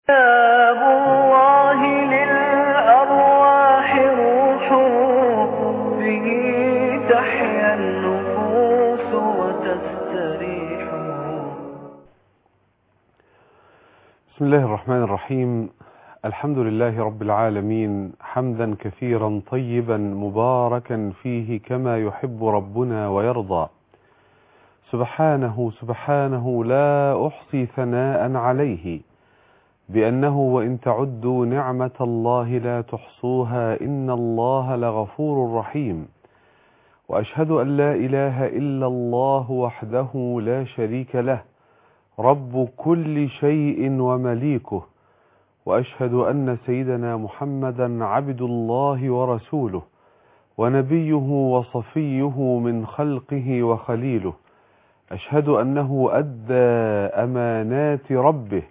كتاب الله للأرواح روح به تحيا النفوس وتستريح بسم الله الرحمن الرحيم الحمد لله رب العالمين حمدا كثيرا طيبا مباركا فيه كما يحب ربنا ويرضى سبحانه سبحانه لا أحصي ثناء عليه بأنه وإن تعدوا نعمة الله لا تحصوها إن الله لغفور رحيم وأشهد أن لا إله إلا الله وحده لا شريك له رب كل شيء ومليكه وأشهد أن سيدنا محمدا عبد الله ورسوله ونبيه وصفيه من خلقه وخليله أشهد أنه أدى أمانات ربه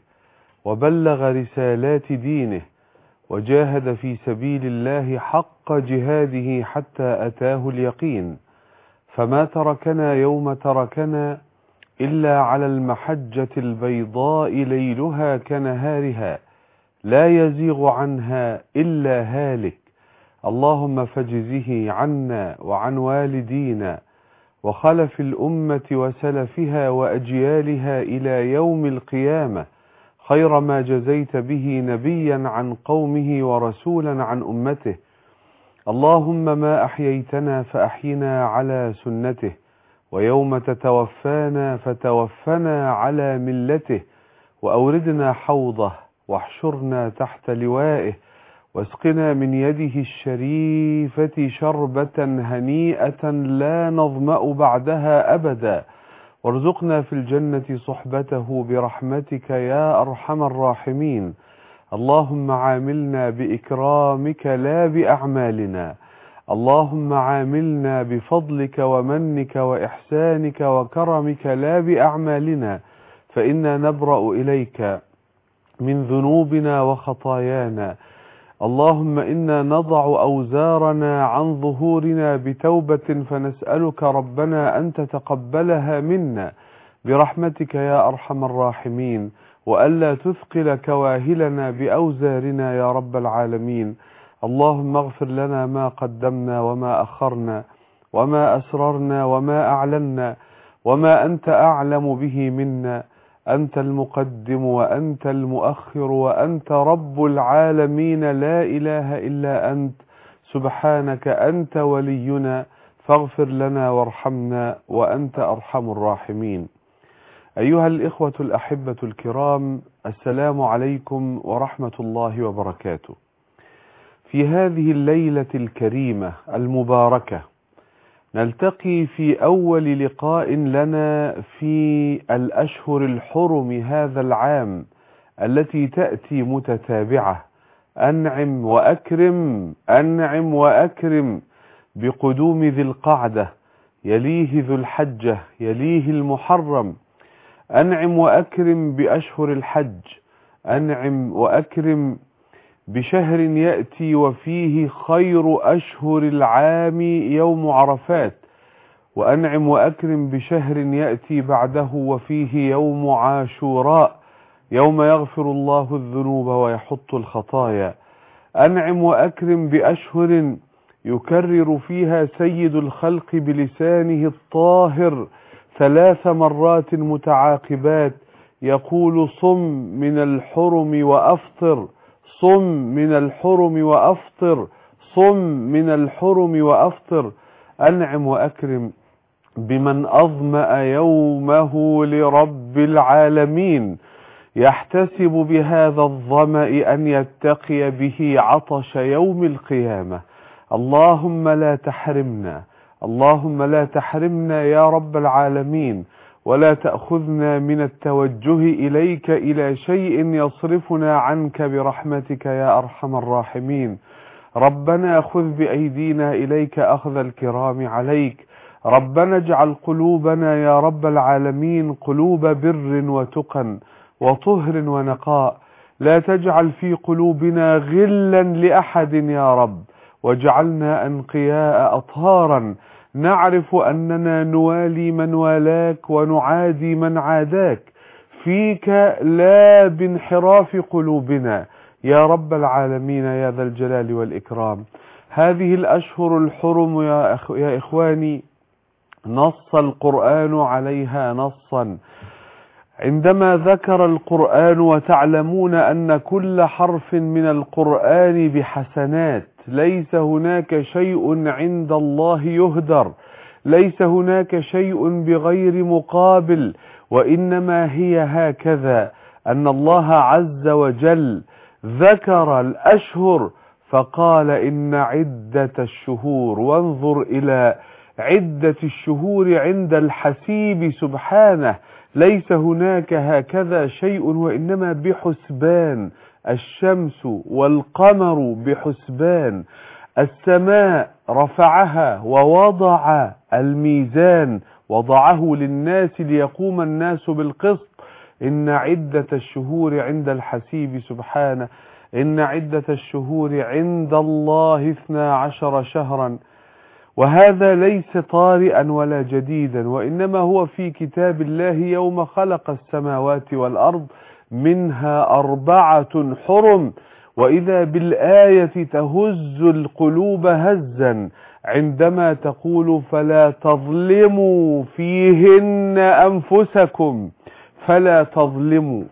وبلغ رسالات دينه وجاهد في سبيل الله حق جهاده حتى أتاه اليقين فما تركنا يوم تركنا إلا على المحجة البيضاء ليلها كنهارها لا يزيغ عنها إلا هالك اللهم فاجزه عنا وعن والدينا وخلف الأمة وسلفها وأجيالها إلى يوم القيامة خير ما جزيت به نبيا عن قومه ورسولا عن أمته اللهم ما أحييتنا فأحينا على سنته ويوم تتوفانا فتوفنا على ملته وأوردنا حوضه واحشرنا تحت لوائه واسقنا من يده الشريفة شربة هنيئة لا نظمأ بعدها أبدا وارزقنا في الجنة صحبته برحمتك يا أرحم الراحمين اللهم عاملنا بإكرامك لا بأعمالنا اللهم عاملنا بفضلك ومنك وإحسانك وكرمك لا بأعمالنا فإنا نبرأ إليك من ذنوبنا وخطايانا اللهم إنا نضع أوزارنا عن ظهورنا بتوبة فنسألك ربنا أن تتقبلها منا برحمتك يا أرحم الراحمين وألا تثقل كواهلنا بأوزارنا يا رب العالمين اللهم اغفر لنا ما قدمنا وما أخرنا وما أسررنا وما أعلنا وما أنت أعلم به منا أنت المقدم وأنت المؤخر وأنت رب العالمين لا إله إلا أنت سبحانك أنت ولينا فاغفر لنا وارحمنا وأنت أرحم الراحمين أيها الإخوة الأحبة الكرام السلام عليكم ورحمة الله وبركاته في هذه الليلة الكريمة المباركة نلتقي في أول لقاء لنا في الأشهر الحرم هذا العام التي تأتي متتابعة أنعم وأكرم أنعم وأكرم بقدوم ذي القعدة يليه ذو الحجة يليه المحرم أنعم وأكرم بأشهر الحج أنعم وأكرم بشهر يأتي وفيه خير أشهر العام يوم عرفات وأنعم وأكرم بشهر يأتي بعده وفيه يوم عاشوراء يوم يغفر الله الذنوب ويحط الخطايا أنعم وأكرم بأشهر يكرر فيها سيد الخلق بلسانه الطاهر ثلاث مرات متعاقبات يقول صم من الحرم وأفطر صم من الحرم وأفطر صم من الحرم وأفطر أنعم وأكرم بمن أظمأ يومه لرب العالمين يحتسب بهذا الظمأ أن يتقي به عطش يوم القيامة اللهم لا تحرمنا اللهم لا تحرمنا يا رب العالمين ولا تأخذنا من التوجه إليك إلى شيء يصرفنا عنك برحمتك يا أرحم الراحمين ربنا خذ بأيدينا إليك أخذ الكرام عليك ربنا اجعل قلوبنا يا رب العالمين قلوب بر وتقى وطهر ونقاء لا تجعل في قلوبنا غلا لأحد يا رب واجعلنا أنقياء أطهارا نعرف أننا نوالي من والاك ونعادي من عاداك فيك لا بانحراف قلوبنا يا رب العالمين يا ذا الجلال والإكرام هذه الأشهر الحرم يا, أخ يا إخواني نص القرآن عليها نصا عندما ذكر القرآن وتعلمون أن كل حرف من القرآن بحسنات ليس هناك شيء عند الله يهدر ليس هناك شيء بغير مقابل وإنما هي هكذا أن الله عز وجل ذكر الأشهر فقال إن عدة الشهور وانظر إلى عدة الشهور عند الحسيب سبحانه ليس هناك هكذا شيء وإنما بحسبان الشمس والقمر بحسبان السماء رفعها ووضع الميزان وضعه للناس ليقوم الناس بالقسط إن عدة الشهور عند الحسيب سبحانه إن عدة الشهور عند الله اثنا عشر شهرا وهذا ليس طارئا ولا جديدا وإنما هو في كتاب الله يوم خلق السماوات والأرض منها أربعة حرم وإذا بالآية تهز القلوب هزا عندما تقول فلا تظلموا فيهن أنفسكم فلا تظلموا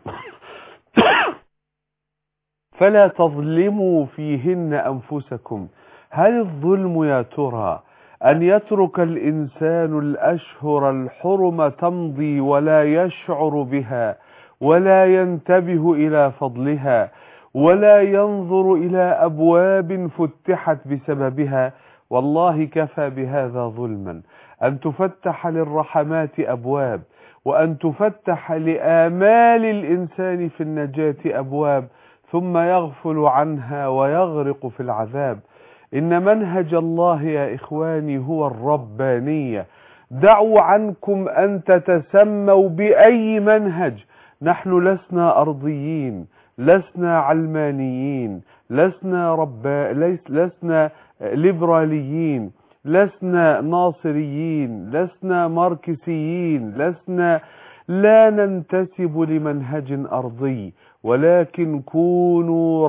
فلا تظلموا فيهن أنفسكم هل الظلم يا ترى أن يترك الإنسان الأشهر الحرم تمضي ولا يشعر بها ولا ينتبه إلى فضلها ولا ينظر إلى أبواب فتحت بسببها والله كفى بهذا ظلما أن تفتح للرحمات أبواب وأن تفتح لآمال الإنسان في النجاة أبواب ثم يغفل عنها ويغرق في العذاب إن منهج الله يا إخواني هو الربانية دعوا عنكم أن تتسموا بأي منهج نحن لسنا أرضيين لسنا علمانيين لسنا ربا ليس لسنا ليبراليين لسنا ناصريين لسنا ماركسيين لسنا لا ننتسب لمنهج أرضي ولكن كونوا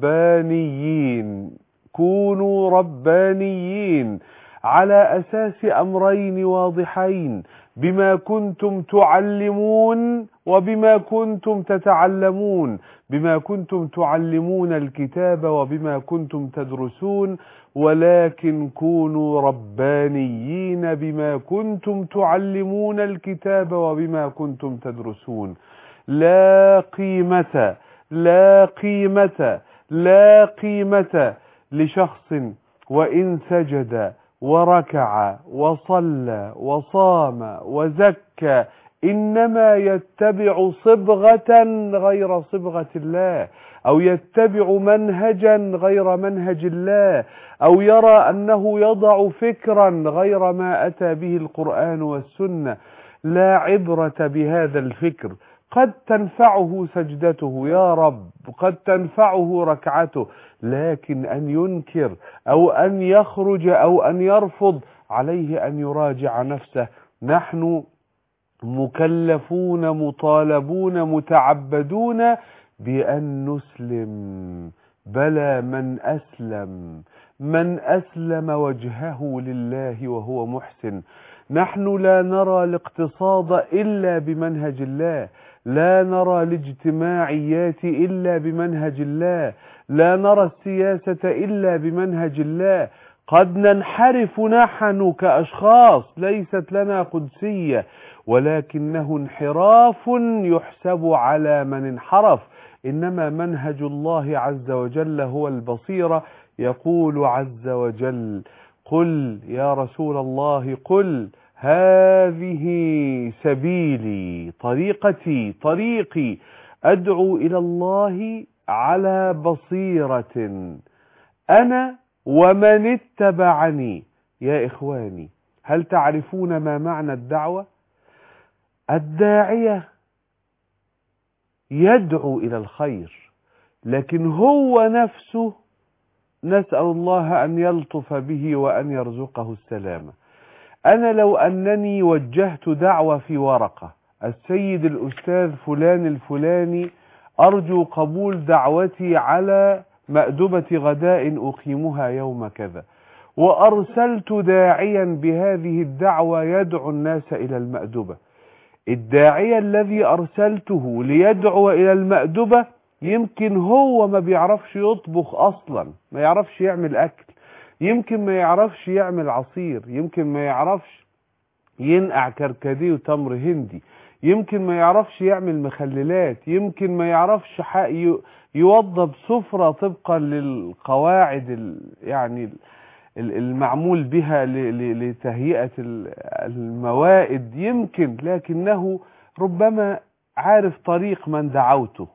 ربانيين كونوا ربانيين على أساس أمرين واضحين بما كنتم تعلمون وبما كنتم تتعلمون بما كنتم تعلمون الكتاب وبما كنتم تدرسون ولكن كونوا ربانيين بما كنتم تعلمون الكتاب وبما كنتم تدرسون لا قيمة لا قيمة لا قيمة لشخص وإن سجد وركع وصلى وصام وزكى إنما يتبع صبغة غير صبغة الله أو يتبع منهجا غير منهج الله أو يرى أنه يضع فكرا غير ما أتى به القرآن والسنة لا عبرة بهذا الفكر قد تنفعه سجدته يا رب قد تنفعه ركعته لكن أن ينكر أو أن يخرج أو أن يرفض عليه أن يراجع نفسه نحن مكلفون مطالبون متعبدون بأن نسلم بلى من أسلم من أسلم وجهه لله وهو محسن نحن لا نرى الاقتصاد إلا بمنهج الله لا نرى الاجتماعيات إلا بمنهج الله لا نرى السياسة إلا بمنهج الله قد ننحرف نحن كأشخاص ليست لنا قدسية ولكنه انحراف يحسب على من انحرف إنما منهج الله عز وجل هو البصيرة يقول عز وجل قل يا رسول الله قل هذه سبيلي طريقتي طريقي أدعو إلى الله على بصيرة أنا ومن اتبعني يا إخواني هل تعرفون ما معنى الدعوة الداعية يدعو إلى الخير لكن هو نفسه نسأل الله أن يلطف به وأن يرزقه السلامة أنا لو أنني وجهت دعوة في ورقة السيد الأستاذ فلان الفلاني أرجو قبول دعوتي على مأدبة غداء أقيمها يوم كذا وأرسلت داعيا بهذه الدعوة يدعو الناس إلى المأدبة الداعية الذي أرسلته ليدعو إلى المأدبة يمكن هو ما بيعرفش يطبخ أصلا ما يعرفش يعمل أكل يمكن ما يعرفش يعمل عصير يمكن ما يعرفش ينقع كركديه وتمر هندي يمكن ما يعرفش يعمل مخللات يمكن ما يعرفش يوضب سفرة طبقا للقواعد ال يعني المعمول بها لتهيئة الموائد يمكن لكنه ربما عارف طريق من دعوته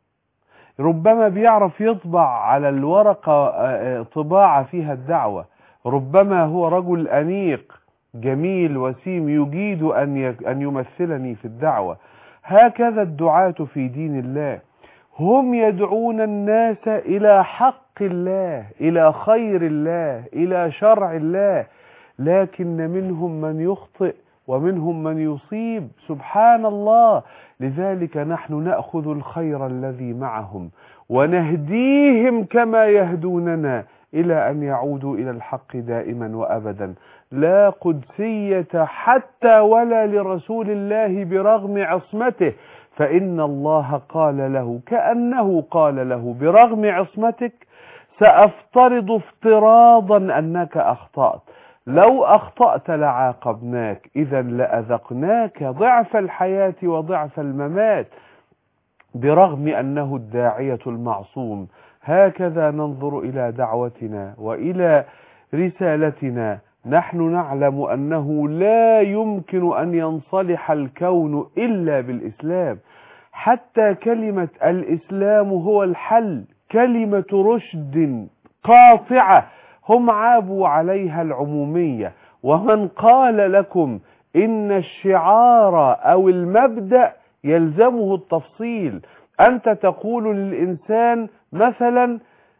ربما بيعرف يطبع على الورقة طباعة فيها الدعوة ربما هو رجل أنيق جميل وسيم يجيد أن أن يمثلني في الدعوة هكذا الدعاة في دين الله هم يدعون الناس إلى حق الله إلى خير الله إلى شرع الله لكن منهم من يخطئ ومنهم من يصيب سبحان الله لذلك نحن نأخذ الخير الذي معهم ونهديهم كما يهدوننا إلى أن يعودوا إلى الحق دائما وأبدا لا قدسية حتى ولا لرسول الله برغم عصمته فإن الله قال له كأنه قال له برغم عصمتك سأفترض افتراضا أنك أخطأت لو أخطأت لعاقبناك إذا لأذقناك ضعف الحياة وضعف الممات برغم أنه الداعية المعصوم هكذا ننظر إلى دعوتنا وإلى رسالتنا نحن نعلم أنه لا يمكن أن ينصلح الكون إلا بالإسلام حتى كلمة الإسلام هو الحل كلمة رشد قاطعة هم عابوا عليها العمومية ومن قال لكم إن الشعار أو المبدأ يلزمه التفصيل أنت تقول للإنسان مثلا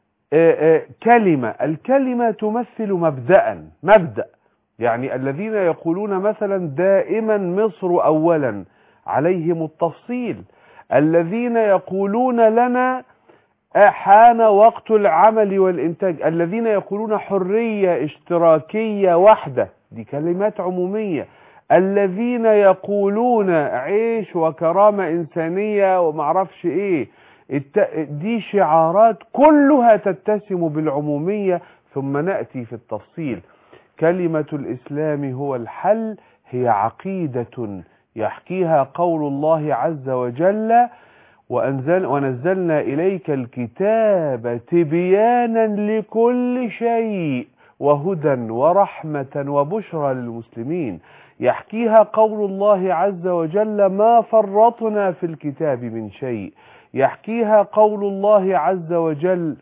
كلمة الكلمة تمثل مبدأ مبدأ يعني الذين يقولون مثلا دائما مصر أولا عليهم التفصيل الذين يقولون لنا حان وقت العمل والإنتاج الذين يقولون حرية اشتراكية وحدة دي كلمات عمومية الذين يقولون عيش وكرامة إنسانية ومعرفش إيه دي شعارات كلها تتسم بالعمومية ثم نأتي في التفصيل كلمة الإسلام هو الحل هي عقيدة يحكيها قول الله عز وجل وأنزل ونزلنا إليك الكتاب تبيانا لكل شيء وهدى ورحمة وبشرى للمسلمين يحكيها قول الله عز وجل ما فرطنا في الكتاب من شيء يحكيها قول الله عز وجل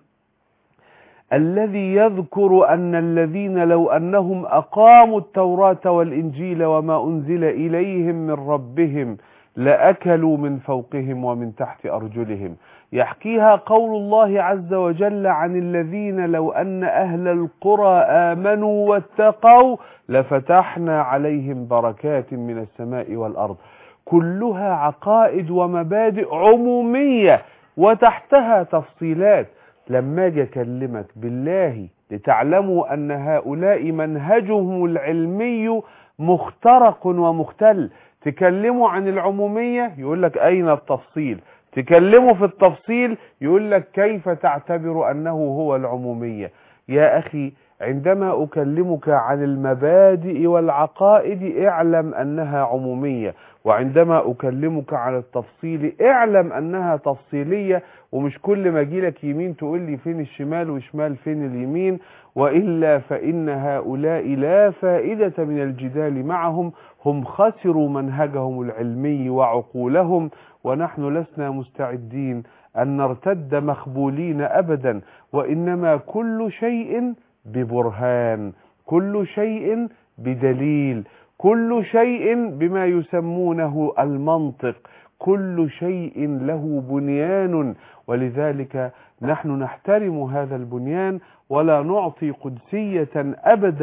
الذي يذكر أن الذين لو أنهم أقاموا التوراة والإنجيل وما أنزل إليهم من ربهم لأكلوا من فوقهم ومن تحت أرجلهم يحكيها قول الله عز وجل عن الذين لو أن أهل القرى آمنوا واتقوا لفتحنا عليهم بركات من السماء والأرض كلها عقائد ومبادئ عمومية وتحتها تفصيلات لما اجي اكلمك بالله لتعلموا ان هؤلاء منهجهم العلمي مخترق ومختل تكلموا عن العمومية يقول لك اين التفصيل تكلموا في التفصيل يقول لك كيف تعتبر انه هو العمومية يا اخي عندما أكلمك عن المبادئ والعقائد اعلم أنها عمومية وعندما أكلمك عن التفصيل اعلم أنها تفصيلية ومش كل ما أجيلك يمين تقول لي فين الشمال وشمال فين اليمين وإلا فإن هؤلاء لا فائدة من الجدال معهم هم خسروا منهجهم العلمي وعقولهم ونحن لسنا مستعدين أن نرتد مخبولين أبدا وإنما كل شيء ببرهان كل شيء بدليل كل شيء بما يسمونه المنطق كل شيء له بنيان ولذلك نحن نحترم هذا البنيان ولا نعطي قدسية أبدا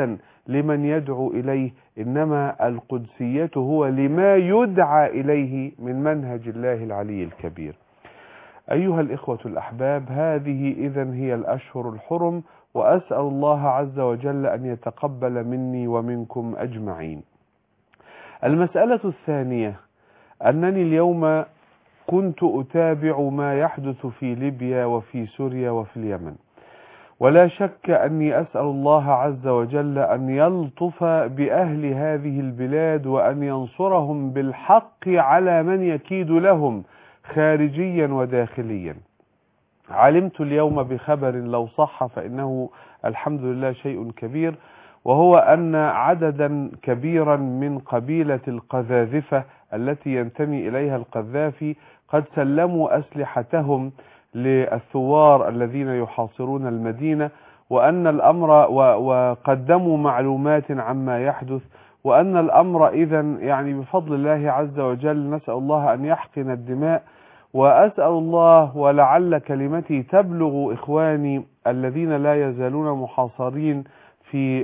لمن يدعو إليه إنما القدسية هو لما يدعى إليه من منهج الله العلي الكبير أيها الإخوة الأحباب هذه إذا هي الأشهر الحرم وأسأل الله عز وجل أن يتقبل مني ومنكم أجمعين المسألة الثانية أنني اليوم كنت أتابع ما يحدث في ليبيا وفي سوريا وفي اليمن ولا شك أني أسأل الله عز وجل أن يلطف بأهل هذه البلاد وأن ينصرهم بالحق على من يكيد لهم خارجيا وداخليا علمت اليوم بخبر لو صح فإنه الحمد لله شيء كبير وهو أن عددا كبيرا من قبيلة القذاذفة التي ينتمي إليها القذافي قد سلموا أسلحتهم للثوار الذين يحاصرون المدينة وأن الأمر وقدموا معلومات عما يحدث وأن الأمر إذا يعني بفضل الله عز وجل نسأل الله أن يحقن الدماء وأسأل الله ولعل كلمتي تبلغ إخواني الذين لا يزالون محاصرين في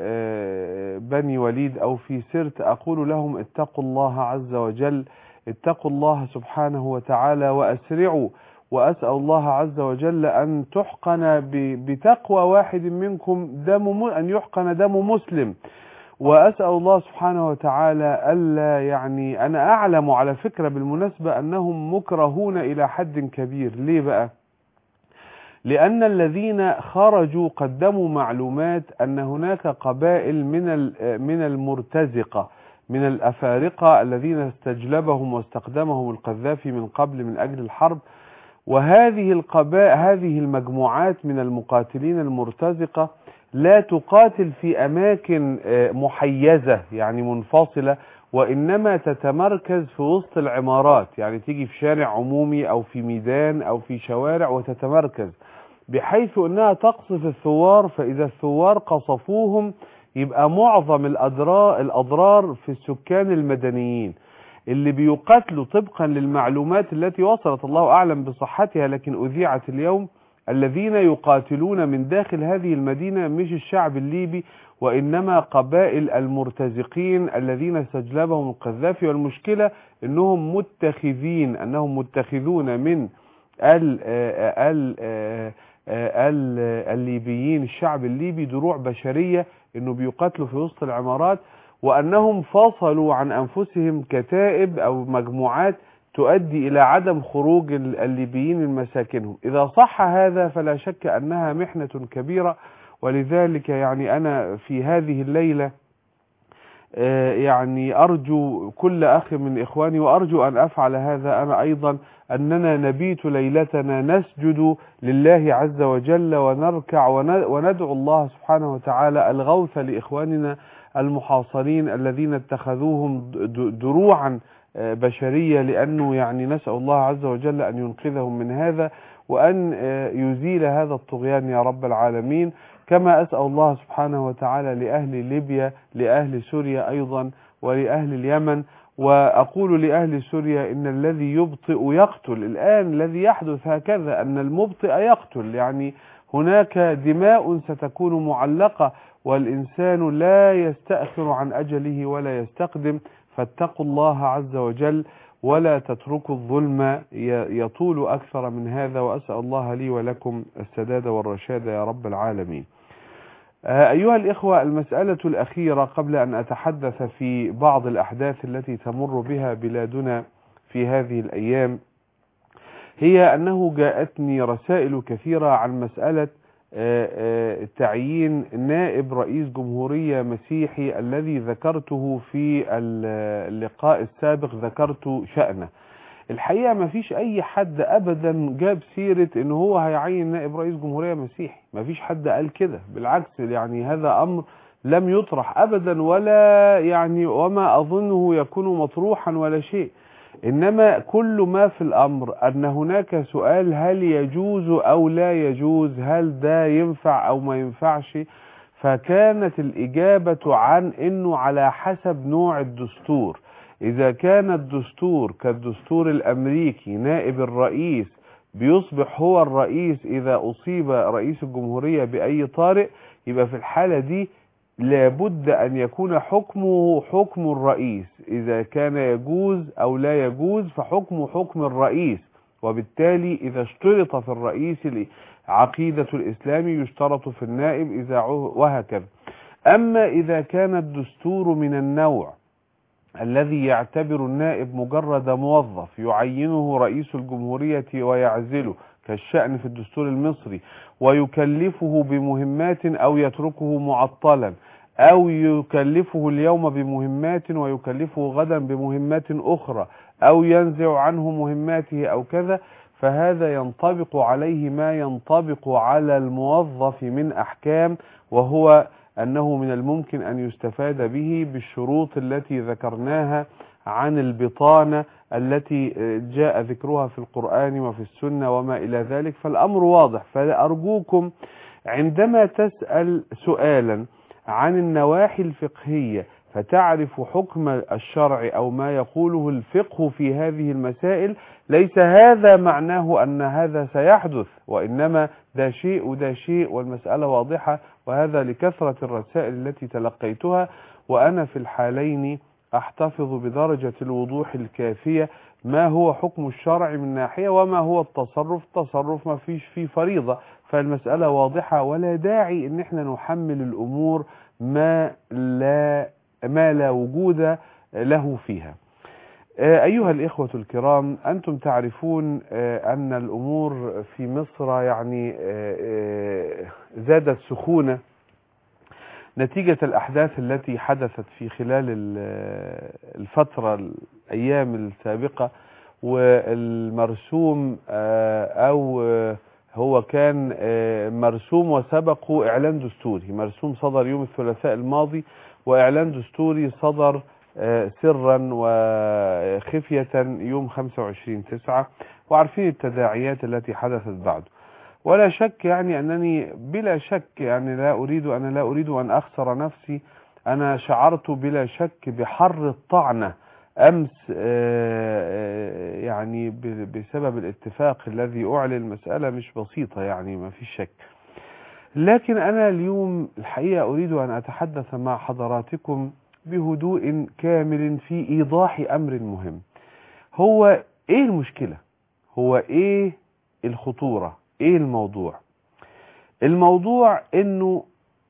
بني وليد أو في سرت أقول لهم اتقوا الله عز وجل اتقوا الله سبحانه وتعالى وأسرعوا وأسأل الله عز وجل أن تحقن بتقوى واحد منكم دم أن يحقن دم مسلم وأسأل الله سبحانه وتعالى ألا يعني أنا أعلم على فكرة بالمناسبة أنهم مكرهون إلى حد كبير ليه بقى لأن الذين خرجوا قدموا معلومات أن هناك قبائل من من المرتزقة من الأفارقة الذين استجلبهم واستخدمهم القذافي من قبل من أجل الحرب وهذه القبائل هذه المجموعات من المقاتلين المرتزقة لا تقاتل في أماكن محيزة يعني منفصلة وإنما تتمركز في وسط العمارات يعني تيجي في شارع عمومي أو في ميدان أو في شوارع وتتمركز بحيث أنها تقصف الثوار فإذا الثوار قصفوهم يبقى معظم الأضرار, الأضرار في السكان المدنيين اللي بيقاتلوا طبقا للمعلومات التي وصلت الله أعلم بصحتها لكن أذيعت اليوم الذين يقاتلون من داخل هذه المدينة مش الشعب الليبي وإنما قبائل المرتزقين الذين استجلبهم القذافي والمشكلة أنهم متخذين أنهم متخذون من ال ال ال الليبيين الشعب الليبي دروع بشرية أنه بيقاتلوا في وسط العمارات وأنهم فصلوا عن أنفسهم كتائب أو مجموعات تؤدي إلى عدم خروج الليبيين من مساكنهم إذا صح هذا فلا شك أنها محنة كبيرة ولذلك يعني أنا في هذه الليلة يعني أرجو كل أخ من إخواني وأرجو أن أفعل هذا أنا أيضا أننا نبيت ليلتنا نسجد لله عز وجل ونركع وندعو الله سبحانه وتعالى الغوث لإخواننا المحاصرين الذين اتخذوهم دروعا بشرية لأنه يعني نسأل الله عز وجل أن ينقذهم من هذا وأن يزيل هذا الطغيان يا رب العالمين كما أسأل الله سبحانه وتعالى لأهل ليبيا لأهل سوريا أيضا ولأهل اليمن وأقول لأهل سوريا إن الذي يبطئ يقتل الآن الذي يحدث هكذا أن المبطئ يقتل يعني هناك دماء ستكون معلقة والإنسان لا يستأخر عن أجله ولا يستقدم فاتقوا الله عز وجل ولا تتركوا الظلم يطول أكثر من هذا وأسأل الله لي ولكم السداد والرشاد يا رب العالمين أيها الإخوة المسألة الأخيرة قبل أن أتحدث في بعض الأحداث التي تمر بها بلادنا في هذه الأيام هي أنه جاءتني رسائل كثيرة عن مسألة تعيين نائب رئيس جمهورية مسيحي الذي ذكرته في اللقاء السابق ذكرت شأنه الحقيقة ما فيش أي حد أبدا جاب سيرة إن هو هيعين نائب رئيس جمهورية مسيحي ما فيش حد قال كده بالعكس يعني هذا أمر لم يطرح أبدا ولا يعني وما أظنه يكون مطروحا ولا شيء إنما كل ما في الأمر أن هناك سؤال هل يجوز أو لا يجوز هل ده ينفع أو ما ينفعش فكانت الإجابة عن أنه على حسب نوع الدستور إذا كان الدستور كالدستور الأمريكي نائب الرئيس بيصبح هو الرئيس إذا أصيب رئيس الجمهورية بأي طارئ يبقى في الحالة دي لابد أن يكون حكمه حكم الرئيس إذا كان يجوز أو لا يجوز فحكمه حكم الرئيس وبالتالي إذا اشترط في الرئيس عقيدة الإسلام يشترط في النائب إذا عه- وهكذا أما إذا كان الدستور من النوع الذي يعتبر النائب مجرد موظف يعينه رئيس الجمهورية ويعزله كالشأن في الدستور المصري ويكلفه بمهمات أو يتركه معطلا أو يكلفه اليوم بمهمات ويكلفه غدا بمهمات أخرى أو ينزع عنه مهماته أو كذا فهذا ينطبق عليه ما ينطبق على الموظف من أحكام وهو أنه من الممكن أن يستفاد به بالشروط التي ذكرناها عن البطانة التي جاء ذكرها في القرآن وفي السنة وما إلى ذلك فالأمر واضح فأرجوكم عندما تسأل سؤالا عن النواحي الفقهية فتعرف حكم الشرع أو ما يقوله الفقه في هذه المسائل ليس هذا معناه أن هذا سيحدث وإنما ده شيء وده شيء والمسألة واضحة وهذا لكثرة الرسائل التي تلقيتها وأنا في الحالين أحتفظ بدرجة الوضوح الكافية ما هو حكم الشرع من ناحية وما هو التصرف التصرف ما فيش فيه فريضة فالمسألة واضحة ولا داعي ان احنا نحمل الامور ما لا ما لا وجود له فيها آه، أيها الإخوة الكرام أنتم تعرفون آه، أن الأمور في مصر يعني آه، آه، زادت سخونة نتيجة الأحداث التي حدثت في خلال ال- الفترة الأيام السابقة والمرسوم آه، أو آه، هو كان آه، مرسوم وسبقه إعلان دستوري مرسوم صدر يوم الثلاثاء الماضي وإعلان دستوري صدر آه، سرا وخفية يوم 25 تسعة وعارفين التداعيات التي حدثت بعده ولا شك يعني أنني بلا شك يعني لا أريد أنا لا أريد أن أخسر نفسي أنا شعرت بلا شك بحر الطعنة أمس آه، آه، يعني ب- بسبب الاتفاق الذي أعلن المسألة مش بسيطة يعني ما في شك لكن أنا اليوم الحقيقة أريد أن أتحدث مع حضراتكم بهدوء كامل في إيضاح أمر مهم هو إيه المشكلة هو إيه الخطورة إيه الموضوع الموضوع إنه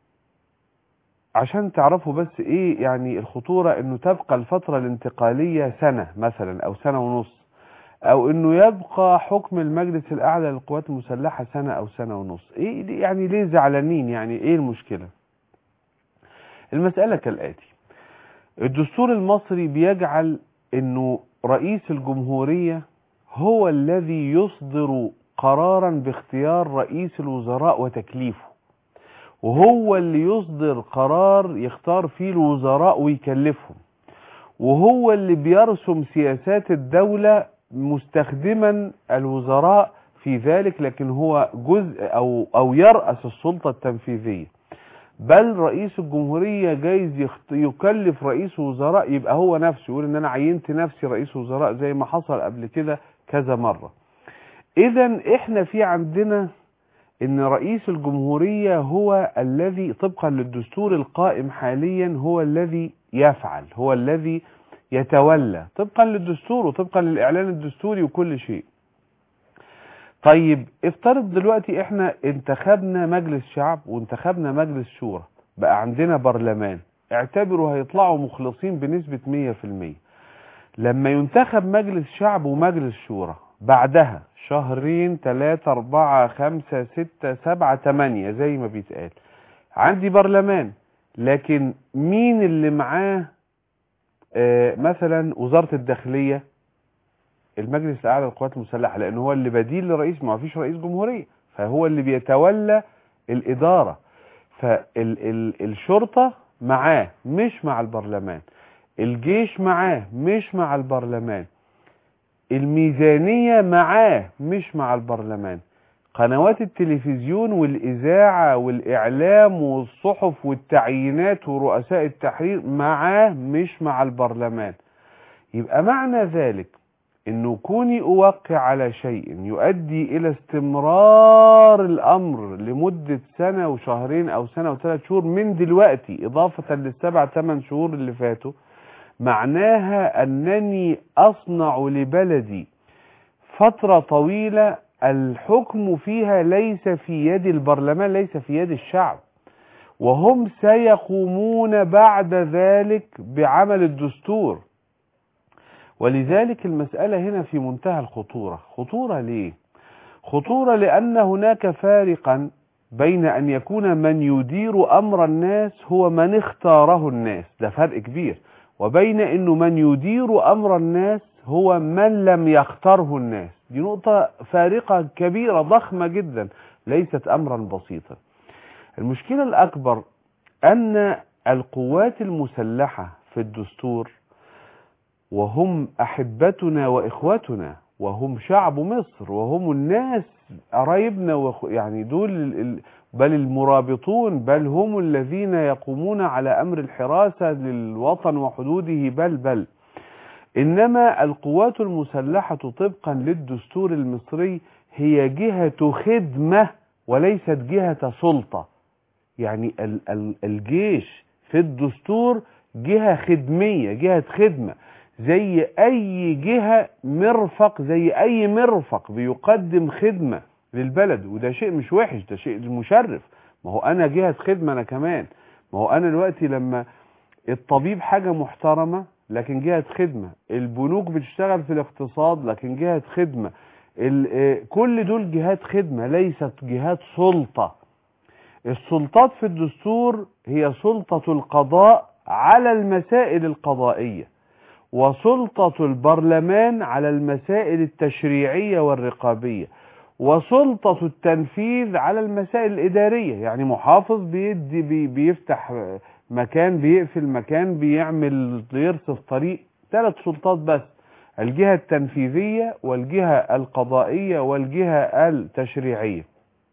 عشان تعرفوا بس إيه يعني الخطورة إنه تبقى الفترة الانتقالية سنة مثلا أو سنة ونص او انه يبقى حكم المجلس الاعلى للقوات المسلحة سنة او سنة ونص ايه دي- يعني ليه زعلانين يعني ايه المشكلة المسألة كالاتي الدستور المصري بيجعل انه رئيس الجمهورية هو الذي يصدر قرارا باختيار رئيس الوزراء وتكليفه وهو اللي يصدر قرار يختار فيه الوزراء ويكلفهم وهو اللي بيرسم سياسات الدولة مستخدما الوزراء في ذلك لكن هو جزء أو, أو يرأس السلطة التنفيذية بل رئيس الجمهورية جايز يخت... يكلف رئيس وزراء يبقى هو نفسه يقول ان انا عينت نفسي رئيس وزراء زي ما حصل قبل كده كذا مرة اذا احنا في عندنا ان رئيس الجمهورية هو الذي طبقا للدستور القائم حاليا هو الذي يفعل هو الذي يتولى طبقا للدستور وطبقا للاعلان الدستوري وكل شيء طيب افترض دلوقتي احنا انتخبنا مجلس شعب وانتخبنا مجلس شورى بقى عندنا برلمان اعتبروا هيطلعوا مخلصين بنسبة 100% لما ينتخب مجلس شعب ومجلس شورى بعدها شهرين تلاتة اربعة خمسة ستة سبعة تمانية زي ما بيتقال عندي برلمان لكن مين اللي معاه آه مثلا وزارة الداخلية المجلس الاعلى للقوات المسلحه لان هو اللي بديل لرئيس ما فيش رئيس جمهوريه فهو اللي بيتولى الاداره فالشرطه معاه مش مع البرلمان الجيش معاه مش مع البرلمان الميزانيه معاه مش مع البرلمان قنوات التلفزيون والاذاعه والاعلام والصحف والتعيينات ورؤساء التحرير معاه مش مع البرلمان يبقى معنى ذلك انه كوني اوقع على شيء يؤدي الى استمرار الامر لمدة سنة وشهرين او سنة وثلاث شهور من دلوقتي اضافة للسبع ثمان شهور اللي فاتوا معناها انني اصنع لبلدي فترة طويلة الحكم فيها ليس في يد البرلمان ليس في يد الشعب وهم سيقومون بعد ذلك بعمل الدستور ولذلك المسألة هنا في منتهى الخطورة خطورة ليه خطورة لأن هناك فارقا بين أن يكون من يدير أمر الناس هو من اختاره الناس ده فرق كبير وبين أنه من يدير أمر الناس هو من لم يختاره الناس دي نقطة فارقة كبيرة ضخمة جدا ليست أمرا بسيطا المشكلة الأكبر أن القوات المسلحة في الدستور وهم أحبتنا وإخوتنا وهم شعب مصر وهم الناس قرايبنا وخ... يعني دول ال... بل المرابطون بل هم الذين يقومون على أمر الحراسة للوطن وحدوده بل بل إنما القوات المسلحة طبقا للدستور المصري هي جهة خدمة وليست جهة سلطة يعني ال... ال... الجيش في الدستور جهة خدمية جهة خدمة زي اي جهة مرفق زي اي مرفق بيقدم خدمة للبلد وده شيء مش وحش ده شيء مشرف ما هو انا جهة خدمة انا كمان ما هو انا دلوقتي لما الطبيب حاجة محترمة لكن جهة خدمة البنوك بتشتغل في الاقتصاد لكن جهة خدمة كل دول جهات خدمة ليست جهات سلطة السلطات في الدستور هي سلطة القضاء على المسائل القضائية وسلطة البرلمان على المسائل التشريعية والرقابية وسلطة التنفيذ على المسائل الإدارية يعني محافظ بيدي بي بيفتح مكان بيقفل مكان بيعمل يرصف طريق ثلاث سلطات بس الجهة التنفيذية والجهة القضائية والجهة التشريعية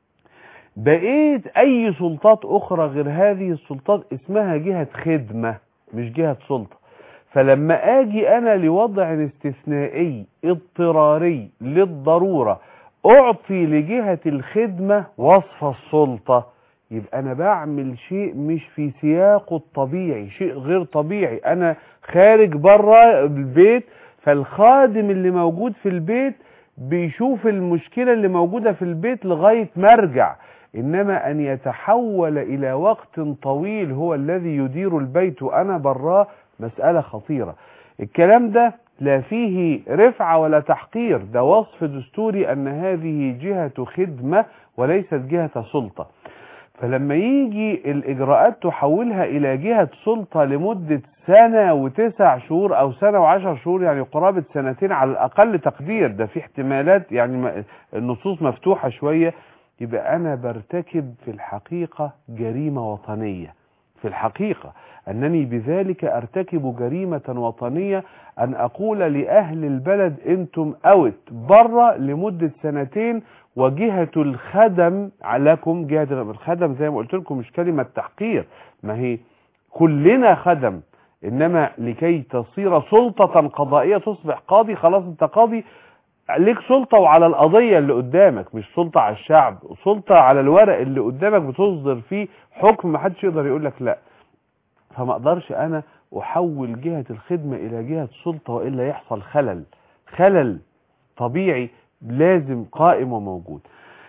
بقيت أي سلطات أخرى غير هذه السلطات اسمها جهة خدمة مش جهة سلطة فلما اجي انا لوضع استثنائي اضطراري للضرورة اعطي لجهة الخدمة وصف السلطة يبقى انا بعمل شيء مش في سياقه الطبيعي شيء غير طبيعي انا خارج بره البيت فالخادم اللي موجود في البيت بيشوف المشكلة اللي موجودة في البيت لغاية مرجع انما ان يتحول الى وقت طويل هو الذي يدير البيت وانا براه مسألة خطيرة الكلام ده لا فيه رفعة ولا تحقير ده وصف دستوري أن هذه جهة خدمة وليست جهة سلطة فلما يجي الإجراءات تحولها إلى جهة سلطة لمدة سنة وتسع شهور أو سنة وعشر شهور يعني قرابة سنتين على الأقل تقدير ده في احتمالات يعني النصوص مفتوحة شوية يبقى أنا برتكب في الحقيقة جريمة وطنية في الحقيقة أنني بذلك أرتكب جريمة وطنية أن أقول لأهل البلد أنتم أوت برة لمدة سنتين وجهة الخدم لكم جهة الخدم زي ما قلت لكم مش كلمة تحقير ما هي كلنا خدم إنما لكي تصير سلطة قضائية تصبح قاضي خلاص أنت قاضي ليك سلطة وعلى القضية اللي قدامك مش سلطة على الشعب سلطة على الورق اللي قدامك بتصدر فيه حكم محدش يقدر يقول لك لا فما اقدرش انا احول جهة الخدمة الى جهة سلطة والا يحصل خلل خلل طبيعي لازم قائم وموجود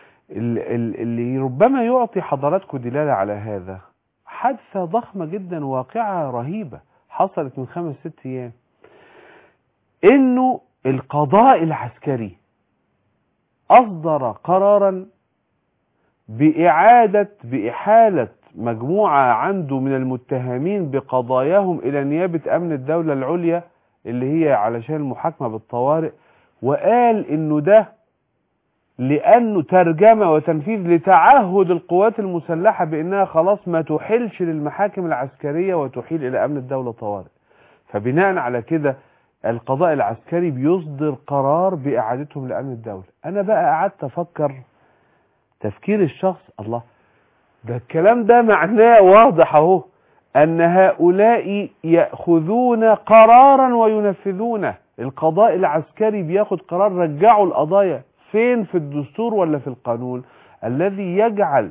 اللي ربما يعطي حضراتكم دلالة على هذا حادثة ضخمة جدا واقعة رهيبة حصلت من خمس ست ايام انه القضاء العسكري اصدر قرارا باعادة باحالة مجموعة عنده من المتهمين بقضاياهم الى نيابة امن الدولة العليا اللي هي علشان المحاكمة بالطوارئ وقال انه ده لانه ترجمة وتنفيذ لتعهد القوات المسلحة بانها خلاص ما تحيلش للمحاكم العسكرية وتحيل الى امن الدولة طوارئ فبناء على كده القضاء العسكري بيصدر قرار باعادتهم لامن الدولة انا بقى قعدت افكر تفكير الشخص الله ده الكلام ده معناه واضح اهو ان هؤلاء يأخذون قرارا وينفذونه القضاء العسكري بياخد قرار رجعوا القضايا فين في الدستور ولا في القانون الذي يجعل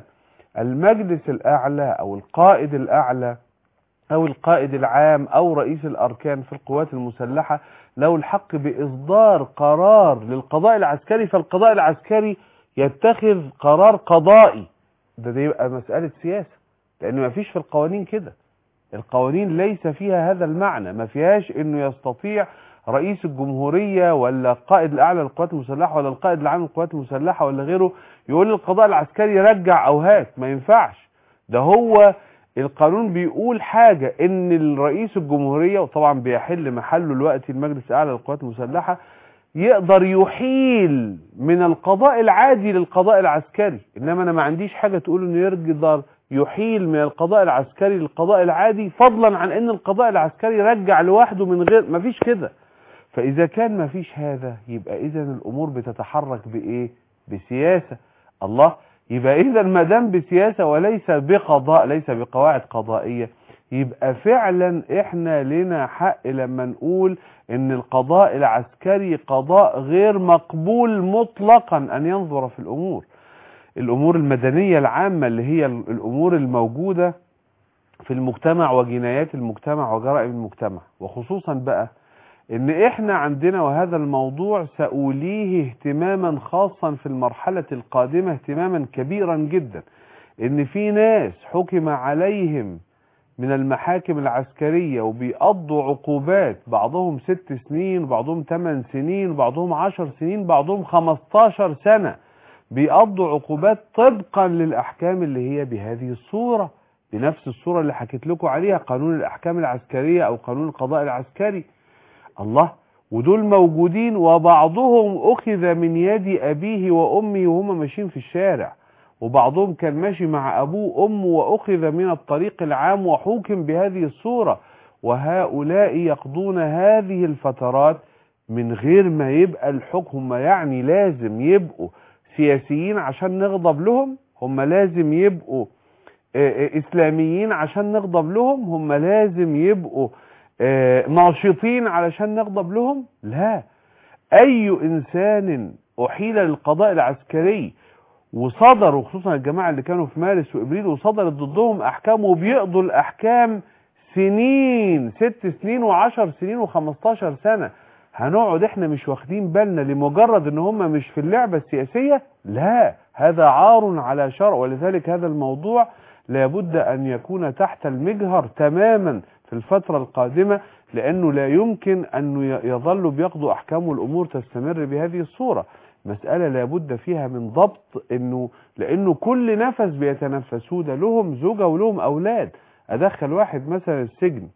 المجلس الأعلى أو القائد الأعلى أو القائد العام أو رئيس الأركان في القوات المسلحة له الحق بإصدار قرار للقضاء العسكري فالقضاء العسكري يتخذ قرار قضائي ده, ده يبقى مسألة سياسة لأن ما فيش في القوانين كده القوانين ليس فيها هذا المعنى ما فيهاش انه يستطيع رئيس الجمهورية ولا القائد الأعلى للقوات المسلحة ولا القائد العام للقوات المسلحة ولا غيره يقول للقضاء العسكري رجع أو هات ما ينفعش ده هو القانون بيقول حاجة ان الرئيس الجمهورية وطبعا بيحل محله الوقت المجلس الأعلى للقوات المسلحة يقدر يحيل من القضاء العادي للقضاء العسكري انما انا ما عنديش حاجة تقول انه يقدر يحيل من القضاء العسكري للقضاء العادي فضلا عن ان القضاء العسكري رجع لوحده من غير ما فيش كده فاذا كان ما فيش هذا يبقى اذا الامور بتتحرك بايه بسياسة الله يبقى اذا ما دام بسياسة وليس بقضاء ليس بقواعد قضائية يبقى فعلا احنا لنا حق لما نقول ان القضاء العسكري قضاء غير مقبول مطلقا ان ينظر في الامور الامور المدنية العامة اللي هي الامور الموجودة في المجتمع وجنايات المجتمع وجرائم المجتمع وخصوصا بقى ان احنا عندنا وهذا الموضوع سأوليه اهتماما خاصا في المرحلة القادمة اهتماما كبيرا جدا ان في ناس حكم عليهم من المحاكم العسكرية وبيقضوا عقوبات بعضهم ست سنين وبعضهم ثمان سنين وبعضهم عشر سنين بعضهم خمستاشر سنة بيقضوا عقوبات طبقا للأحكام اللي هي بهذه الصورة بنفس الصورة اللي حكيت لكم عليها قانون الأحكام العسكرية أو قانون القضاء العسكري الله ودول موجودين وبعضهم أخذ من يد أبيه وأمه وهم ماشيين في الشارع وبعضهم كان ماشي مع أبوه وأمه وأخذ من الطريق العام وحوكم بهذه الصورة وهؤلاء يقضون هذه الفترات من غير ما يبقى الحكم هم يعني لازم يبقوا سياسيين عشان نغضب لهم هم لازم يبقوا إسلاميين عشان نغضب لهم هم لازم يبقوا ناشطين علشان نغضب لهم لا أي إنسان أحيل للقضاء العسكري وصدر وخصوصا الجماعة اللي كانوا في مارس وإبريل وصدرت ضدهم أحكام وبيقضوا الأحكام سنين ست سنين وعشر سنين وخمستاشر سنة هنقعد احنا مش واخدين بالنا لمجرد ان هم مش في اللعبة السياسية لا هذا عار على شرع ولذلك هذا الموضوع لابد ان يكون تحت المجهر تماما في الفترة القادمة لانه لا يمكن ان يظلوا بيقضوا احكام والامور تستمر بهذه الصورة مسألة لابد فيها من ضبط انه لانه كل نفس بيتنفسوه ده لهم زوجة ولهم اولاد ادخل واحد مثلا السجن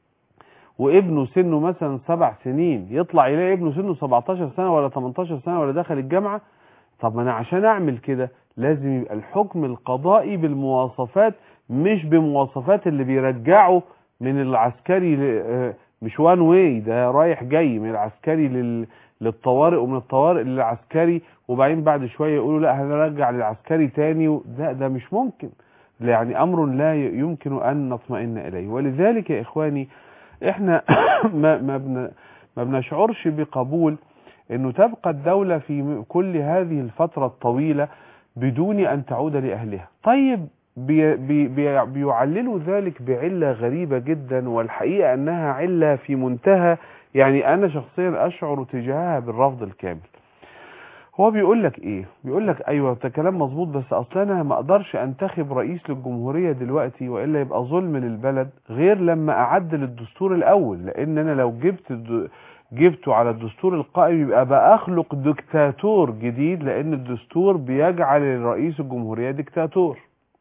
وابنه سنه مثلا سبع سنين يطلع يلاقي ابنه سنه 17 سنة ولا 18 سنة ولا دخل الجامعة طب ما انا عشان اعمل كده لازم يبقى الحكم القضائي بالمواصفات مش بمواصفات اللي بيرجعوا من العسكري مش وان واي ده رايح جاي من العسكري لل للطوارئ ومن الطوارئ للعسكري وبعدين بعد شوية يقولوا لا هنرجع للعسكري تاني ده ده مش ممكن يعني امر لا يمكن ان نطمئن اليه ولذلك يا اخواني احنا ما ما, بن ما بنشعرش بقبول انه تبقى الدولة في كل هذه الفترة الطويلة بدون ان تعود لاهلها طيب بي بي بي بيعللوا ذلك بعلة غريبة جدا والحقيقة انها علة في منتهى يعني انا شخصيا اشعر تجاهها بالرفض الكامل هو بيقول لك ايه بيقول لك ايوه ده كلام مظبوط بس اصلا انا ما اقدرش انتخب رئيس للجمهورية دلوقتي والا يبقى ظلم للبلد غير لما اعدل الدستور الاول لان انا لو جبت جبته على الدستور القائم يبقى بأخلق دكتاتور جديد لان الدستور بيجعل رئيس الجمهورية دكتاتور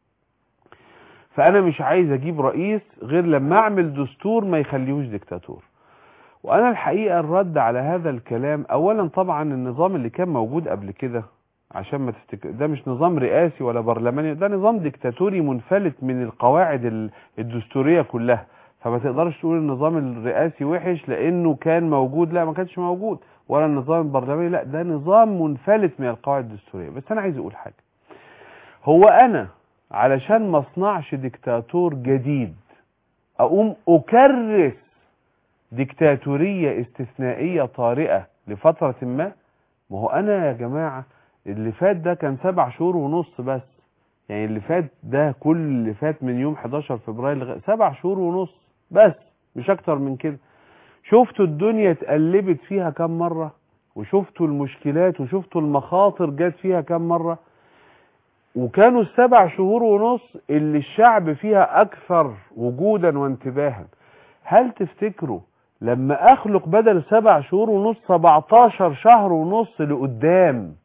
فانا مش عايز اجيب رئيس غير لما اعمل دستور ما يخليهوش دكتاتور وانا الحقيقة الرد على هذا الكلام اولا طبعا النظام اللي كان موجود قبل كده عشان ما تفتكر ده مش نظام رئاسي ولا برلماني ده نظام ديكتاتوري منفلت من القواعد الدستورية كلها فما تقدرش تقول النظام الرئاسي وحش لانه كان موجود لا ما كانش موجود ولا النظام البرلماني لا ده نظام منفلت من القواعد الدستورية بس انا عايز اقول حاجة هو انا علشان ما اصنعش ديكتاتور جديد اقوم اكرس ديكتاتورية استثنائية طارئة لفترة ما ما هو انا يا جماعة اللي فات ده كان سبع شهور ونص بس يعني اللي فات ده كل اللي فات من يوم 11 فبراير لغاية سبع شهور ونص بس مش اكتر من كده شفتوا الدنيا اتقلبت فيها كم مرة وشفتوا المشكلات وشفتوا المخاطر جت فيها كم مرة وكانوا السبع شهور ونص اللي الشعب فيها اكثر وجودا وانتباها هل تفتكروا لما اخلق بدل سبع شهور ونص 17 شهر ونص لقدام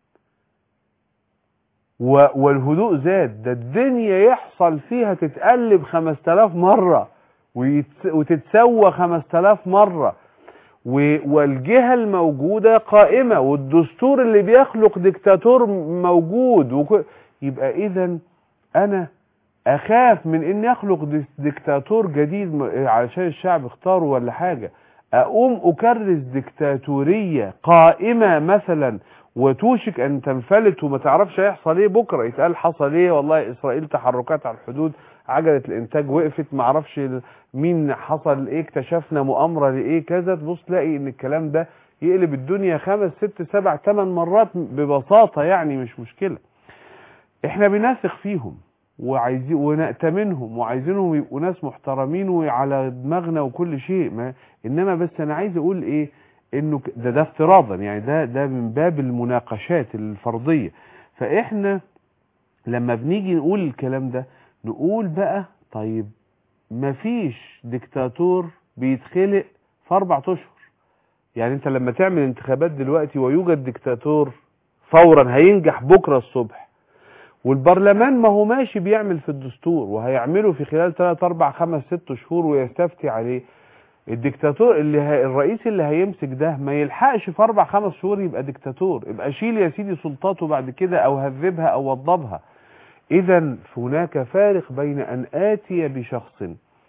و- والهدوء زاد ده الدنيا يحصل فيها تتقلب 5000 مرة ويتس- وتتسوى 5000 مرة و- والجهة الموجودة قائمة والدستور اللي بيخلق ديكتاتور موجود وك... يبقى اذا انا اخاف من اني اخلق ديس- ديكتاتور جديد م- علشان الشعب اختاره ولا حاجة اقوم اكرس ديكتاتورية قائمة مثلا وتوشك ان تنفلت وما تعرفش هيحصل ايه بكره يتقال حصل ايه والله اسرائيل تحركات على الحدود عجله الانتاج وقفت ما اعرفش ال- مين حصل ايه اكتشفنا مؤامره لايه كذا تبص تلاقي ان الكلام ده يقلب الدنيا خمس ست سبع ثمان مرات ببساطه يعني مش مشكله احنا بنثق فيهم وعايزين ونأتمنهم وعايزينهم يبقوا ناس محترمين وعلى دماغنا وكل شيء ما انما بس انا عايز اقول ايه انه ك- ده ده افتراضا يعني ده ده من باب المناقشات الفرضيه فاحنا لما بنيجي نقول الكلام ده نقول بقى طيب مفيش ديكتاتور بيتخلق في اربع اشهر يعني انت لما تعمل انتخابات دلوقتي ويوجد ديكتاتور فورا هينجح بكره الصبح والبرلمان ما هو ماشي بيعمل في الدستور وهيعمله في خلال 3 4 5 6 شهور ويستفتي عليه الدكتاتور اللي ه... الرئيس اللي هيمسك ده ما يلحقش في اربع خمس شهور يبقى دكتاتور يبقى شيل يا سيدي سلطاته بعد كده او هذبها او وضبها اذا هناك فارق بين ان اتي بشخص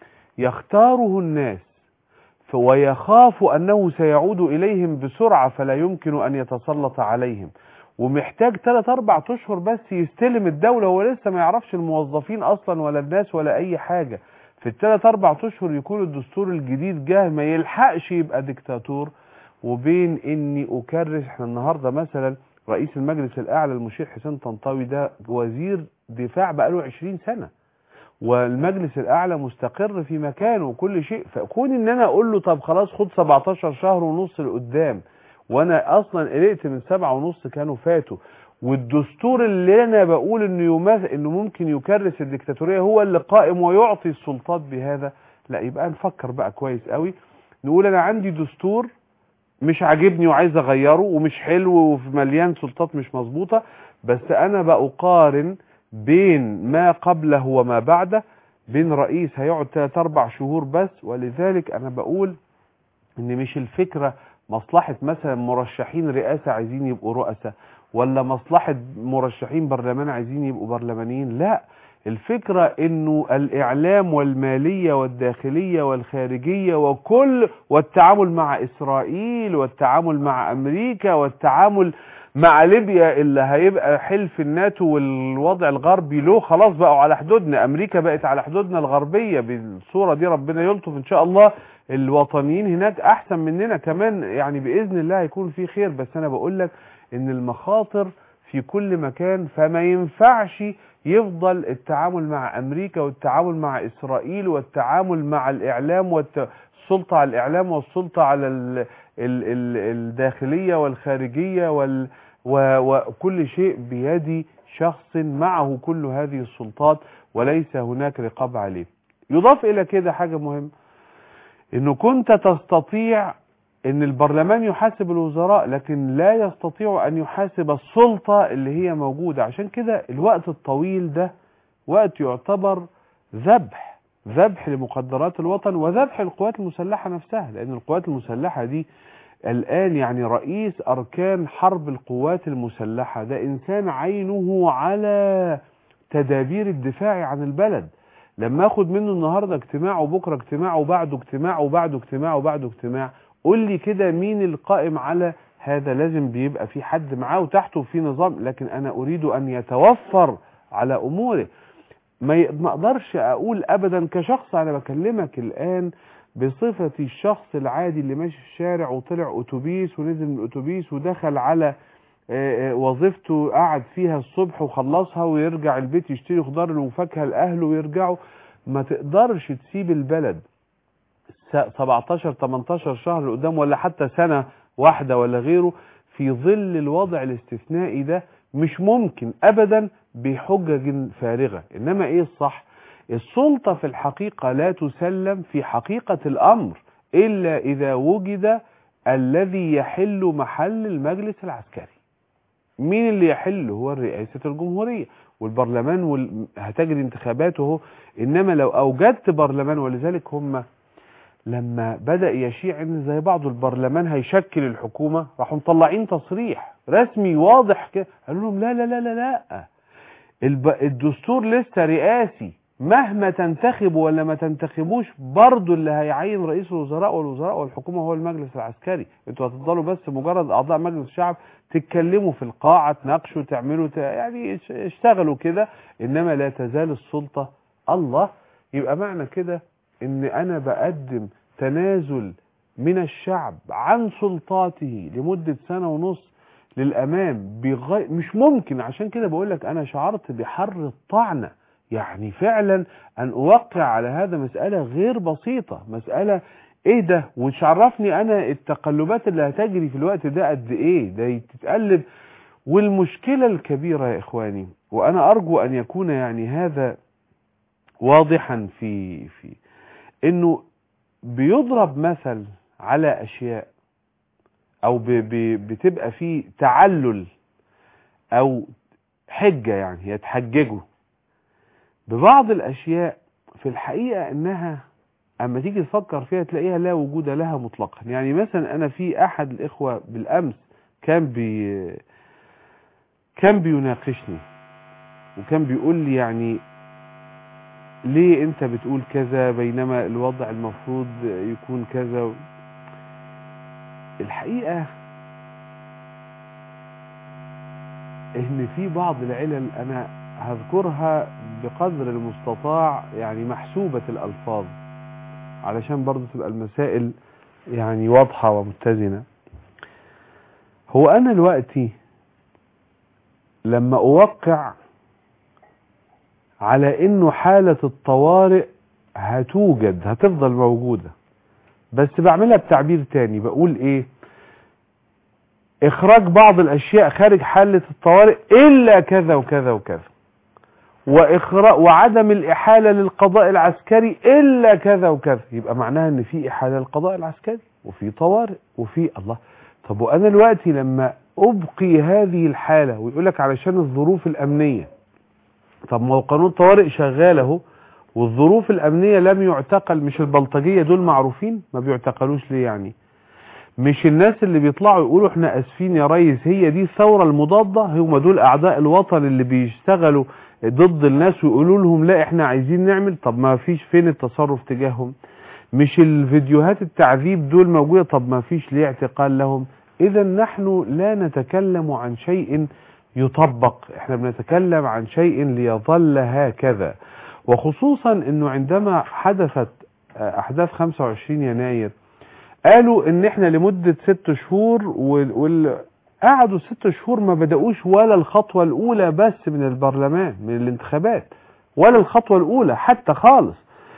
يختاره الناس ف- ويخاف انه سيعود اليهم بسرعه فلا يمكن ان يتسلط عليهم ومحتاج 3 4 اشهر بس يستلم الدوله هو لسه ما يعرفش الموظفين اصلا ولا الناس ولا اي حاجه في الثلاث اربع اشهر يكون الدستور الجديد جاهز ما يلحقش يبقى ديكتاتور وبين اني اكرس احنا النهارده مثلا رئيس المجلس الاعلى المشير حسين طنطاوي ده وزير دفاع بقاله 20 سنه والمجلس الاعلى مستقر في مكانه وكل شيء فكون ان انا اقول له طب خلاص خد 17 شهر ونص لقدام وانا اصلا قلقت من سبعة ونص كانوا فاتوا والدستور اللي انا بقول انه يماثل انه ممكن يكرس الدكتاتوريه هو اللي قائم ويعطي السلطات بهذا لا يبقى نفكر بقى كويس قوي نقول انا عندي دستور مش عاجبني وعايز اغيره ومش حلو ومليان سلطات مش مظبوطه بس انا بقارن بين ما قبله وما بعده بين رئيس هيقعد 3 4 شهور بس ولذلك انا بقول ان مش الفكره مصلحه مثلا مرشحين رئاسه عايزين يبقوا رؤساء ولا مصلحه مرشحين برلمان عايزين يبقوا برلمانيين لا الفكره انه الاعلام والماليه والداخليه والخارجيه وكل والتعامل مع اسرائيل والتعامل مع امريكا والتعامل مع ليبيا اللي هيبقى حلف الناتو والوضع الغربي له خلاص بقوا على حدودنا امريكا بقت على حدودنا الغربيه بالصوره دي ربنا يلطف ان شاء الله الوطنيين هناك احسن مننا كمان يعني باذن الله هيكون في خير بس انا بقول لك ان المخاطر في كل مكان فما ينفعش يفضل التعامل مع امريكا والتعامل مع اسرائيل والتعامل مع الاعلام والسلطه على الاعلام والسلطه على ال ال ال الداخليه والخارجيه وال و- وكل شيء بيد شخص معه كل هذه السلطات وليس هناك رقابه عليه يضاف الى كده حاجه مهمه انه كنت تستطيع ان البرلمان يحاسب الوزراء لكن لا يستطيع ان يحاسب السلطة اللي هي موجودة عشان كده الوقت الطويل ده وقت يعتبر ذبح ذبح لمقدرات الوطن وذبح القوات المسلحة نفسها لان القوات المسلحة دي الآن يعني رئيس أركان حرب القوات المسلحة ده إنسان عينه على تدابير الدفاع عن البلد لما اخد منه النهارده اجتماع وبكره اجتماع وبعده اجتماع وبعده اجتماع وبعده اجتماع قول لي كده مين القائم على هذا لازم بيبقى في حد معاه وتحته في نظام لكن انا اريد ان يتوفر على اموره ما ي- ما اقدرش اقول ابدا كشخص انا بكلمك الان بصفة الشخص العادي اللي ماشي في الشارع وطلع أتوبيس ونزل من الأتوبيس ودخل على آه، آه، وظيفته قعد فيها الصبح وخلصها ويرجع البيت يشتري خضار وفاكهة لأهله ويرجعوا ما تقدرش تسيب البلد س- 17 18 شهر قدام ولا حتى سنة واحدة ولا غيره في ظل الوضع الاستثنائي ده مش ممكن ابدا بحجج فارغة انما ايه الصح السلطة في الحقيقة لا تسلم في حقيقة الامر الا اذا وجد الذي يحل محل المجلس العسكري مين اللي يحل هو رئاسة الجمهورية والبرلمان وال... هتجري انتخاباته اهو انما لو اوجدت برلمان ولذلك هم لما بدأ يشيع ان زي بعض البرلمان هيشكل الحكومة راحوا مطلعين تصريح رسمي واضح كده قالوا لهم لا لا لا لا لا الب... الدستور لسه رئاسي مهما تنتخبوا ولا ما تنتخبوش برضه اللي هيعين رئيس الوزراء والوزراء والحكومة هو المجلس العسكري انتوا هتفضلوا بس مجرد اعضاء مجلس الشعب تتكلموا في القاعة تناقشوا تعملوا ت... يعني اش- اشتغلوا كده انما لا تزال السلطة الله يبقى معنى كده ان انا بقدم تنازل من الشعب عن سلطاته لمدة سنة ونص للامام بغي... مش ممكن عشان كده بقول لك انا شعرت بحر الطعنة يعني فعلا ان اوقع على هذا مسألة غير بسيطة مسألة ايه ده وش عرفني انا التقلبات اللي هتجري في الوقت ده قد ايه ده تتقلب والمشكلة الكبيرة يا اخواني وانا ارجو ان يكون يعني هذا واضحا في في انه بيضرب مثل على اشياء او ب ب بتبقى فيه تعلل او حجة يعني يتحججوا ببعض الاشياء في الحقيقة انها اما تيجي تفكر فيها تلاقيها لا وجود لها مطلقا يعني مثلا انا في احد الاخوة بالامس كان بي كان بيناقشني وكان بيقول لي يعني ليه انت بتقول كذا بينما الوضع المفروض يكون كذا الحقيقة ان في بعض العلل انا هذكرها بقدر المستطاع يعني محسوبة الالفاظ علشان برضو تبقى المسائل يعني واضحة ومتزنة هو انا دلوقتي لما اوقع على انه حالة الطوارئ هتوجد هتفضل موجودة بس بعملها بتعبير تاني بقول ايه اخراج بعض الاشياء خارج حالة الطوارئ الا كذا وكذا وكذا واخراج وعدم الاحالة للقضاء العسكري الا كذا وكذا يبقى معناها ان في احالة للقضاء العسكري وفي طوارئ وفي الله طب وانا دلوقتي لما ابقي هذه الحالة ويقول لك علشان الظروف الامنية طب ما هو قانون الطوارئ شغال اهو والظروف الامنيه لم يعتقل مش البلطجيه دول معروفين ما بيعتقلوش ليه يعني مش الناس اللي بيطلعوا يقولوا احنا اسفين يا ريس هي دي الثوره المضاده هم دول اعداء الوطن اللي بيشتغلوا ضد الناس ويقولوا لهم لا احنا عايزين نعمل طب ما فيش فين التصرف تجاههم مش الفيديوهات التعذيب دول موجوده طب ما فيش ليه اعتقال لهم اذا نحن لا نتكلم عن شيء يطبق احنا بنتكلم عن شيء ليظل هكذا وخصوصا انه عندما حدثت آه، احداث 25 يناير قالوا ان احنا لمدة ست شهور وال... وال... قعدوا ست شهور ما بدأوش ولا الخطوة الاولى بس من البرلمان من الانتخابات ولا الخطوة الاولى حتى خالص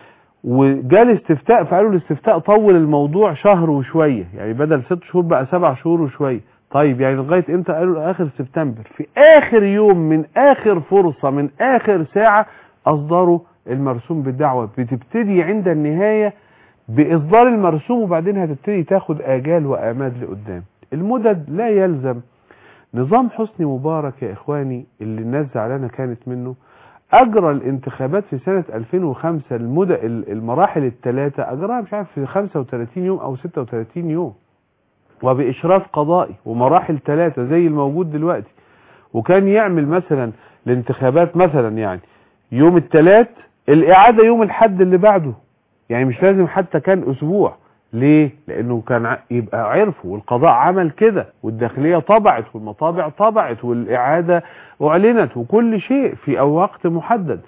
وجال استفتاء فقالوا الاستفتاء طول الموضوع شهر وشوية يعني بدل ست شهور بقى سبع شهور وشوية طيب يعني لغاية امتى قالوا اخر سبتمبر في اخر يوم من اخر فرصة من اخر ساعة اصدروا المرسوم بالدعوة بتبتدي عند النهاية باصدار المرسوم وبعدين هتبتدي تاخد اجال واماد لقدام المدد لا يلزم نظام حسني مبارك يا اخواني اللي الناس زعلانه كانت منه اجرى الانتخابات في سنة 2005 المدى المراحل الثلاثة اجراها مش عارف في 35 يوم او 36 يوم وبإشراف قضائي ومراحل ثلاثة زي الموجود دلوقتي وكان يعمل مثلا الانتخابات مثلا يعني يوم الثلاث الإعادة يوم الحد اللي بعده يعني مش لازم حتى كان أسبوع ليه؟ لأنه كان ع- يبقى عرفوا والقضاء عمل كده والداخلية طبعت والمطابع طبعت والإعادة أعلنت وكل شيء في أو وقت محدد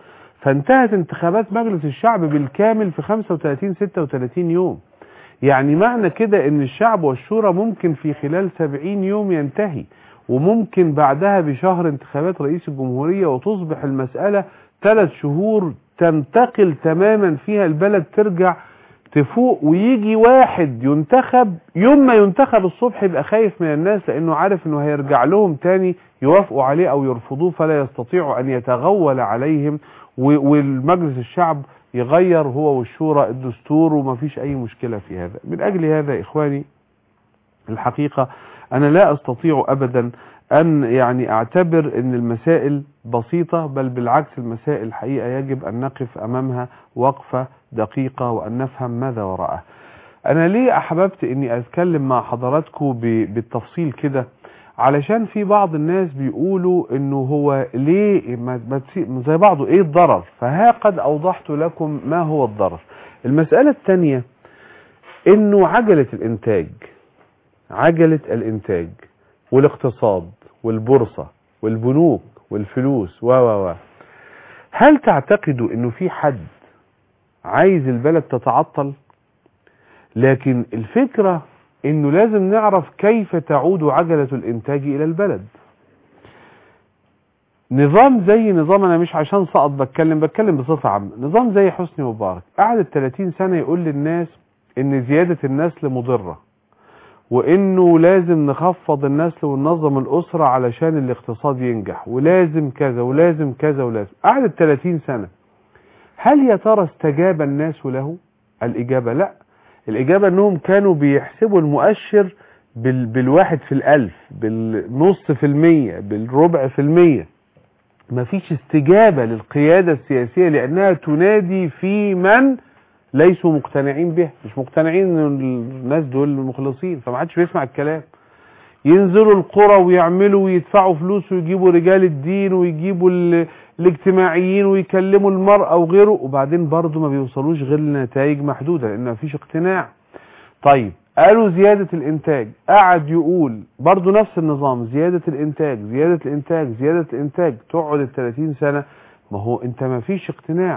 فانتهت انتخابات مجلس الشعب بالكامل في 35 36 يوم يعني معنى كده ان الشعب والشورى ممكن في خلال 70 يوم ينتهي وممكن بعدها بشهر انتخابات رئيس الجمهورية وتصبح المسألة ثلاث شهور تنتقل تماما فيها البلد ترجع تفوق ويجي واحد ينتخب يوم ما ينتخب الصبح يبقى خايف من الناس لانه عارف انه هيرجع لهم تاني يوافقوا عليه او يرفضوه فلا يستطيع ان يتغول عليهم و- والمجلس الشعب يغير هو والشورى الدستور وما فيش اي مشكلة في هذا من اجل هذا اخواني الحقيقة انا لا استطيع ابدا ان يعني اعتبر ان المسائل بسيطة بل بالعكس المسائل الحقيقة يجب ان نقف امامها وقفة دقيقة وان نفهم ماذا وراءها انا ليه احببت اني اتكلم مع حضراتكم ب- بالتفصيل كده علشان في بعض الناس بيقولوا انه هو ليه ما ما تسي- زي بعضه ايه الضرر فها قد اوضحت لكم ما هو الضرر المسألة الثانية انه عجلة الانتاج عجلة الانتاج والاقتصاد والبورصة والبنوك والفلوس و و و هل تعتقدوا انه في حد عايز البلد تتعطل لكن الفكرة انه لازم نعرف كيف تعود عجلة الانتاج الى البلد نظام زي نظام انا مش عشان سقط بتكلم بتكلم بصفة عامة نظام زي حسني مبارك قعد 30 سنة يقول للناس ان زيادة النسل مضرة وانه لازم نخفض النسل وننظم الاسرة علشان الاقتصاد ينجح ولازم كذا ولازم كذا ولازم قعد 30 سنة هل يا ترى استجاب الناس له الاجابة لا الاجابة انهم كانوا بيحسبوا المؤشر بال بالواحد في الالف بالنص في المية بالربع في المية مفيش استجابة للقيادة السياسية لانها تنادي في من ليسوا مقتنعين به مش مقتنعين ان الناس دول مخلصين فما حدش بيسمع الكلام ينزلوا القرى ويعملوا ويدفعوا فلوس ويجيبوا رجال الدين ويجيبوا ال- الاجتماعيين ويكلموا المرأة وغيره وبعدين برضه ما بيوصلوش غير لنتائج محدودة لان مفيش اقتناع طيب قالوا زيادة الانتاج قعد يقول برضه نفس النظام زيادة الانتاج زيادة الانتاج زيادة الانتاج تقعد ال 30 سنة ما هو انت مفيش اقتناع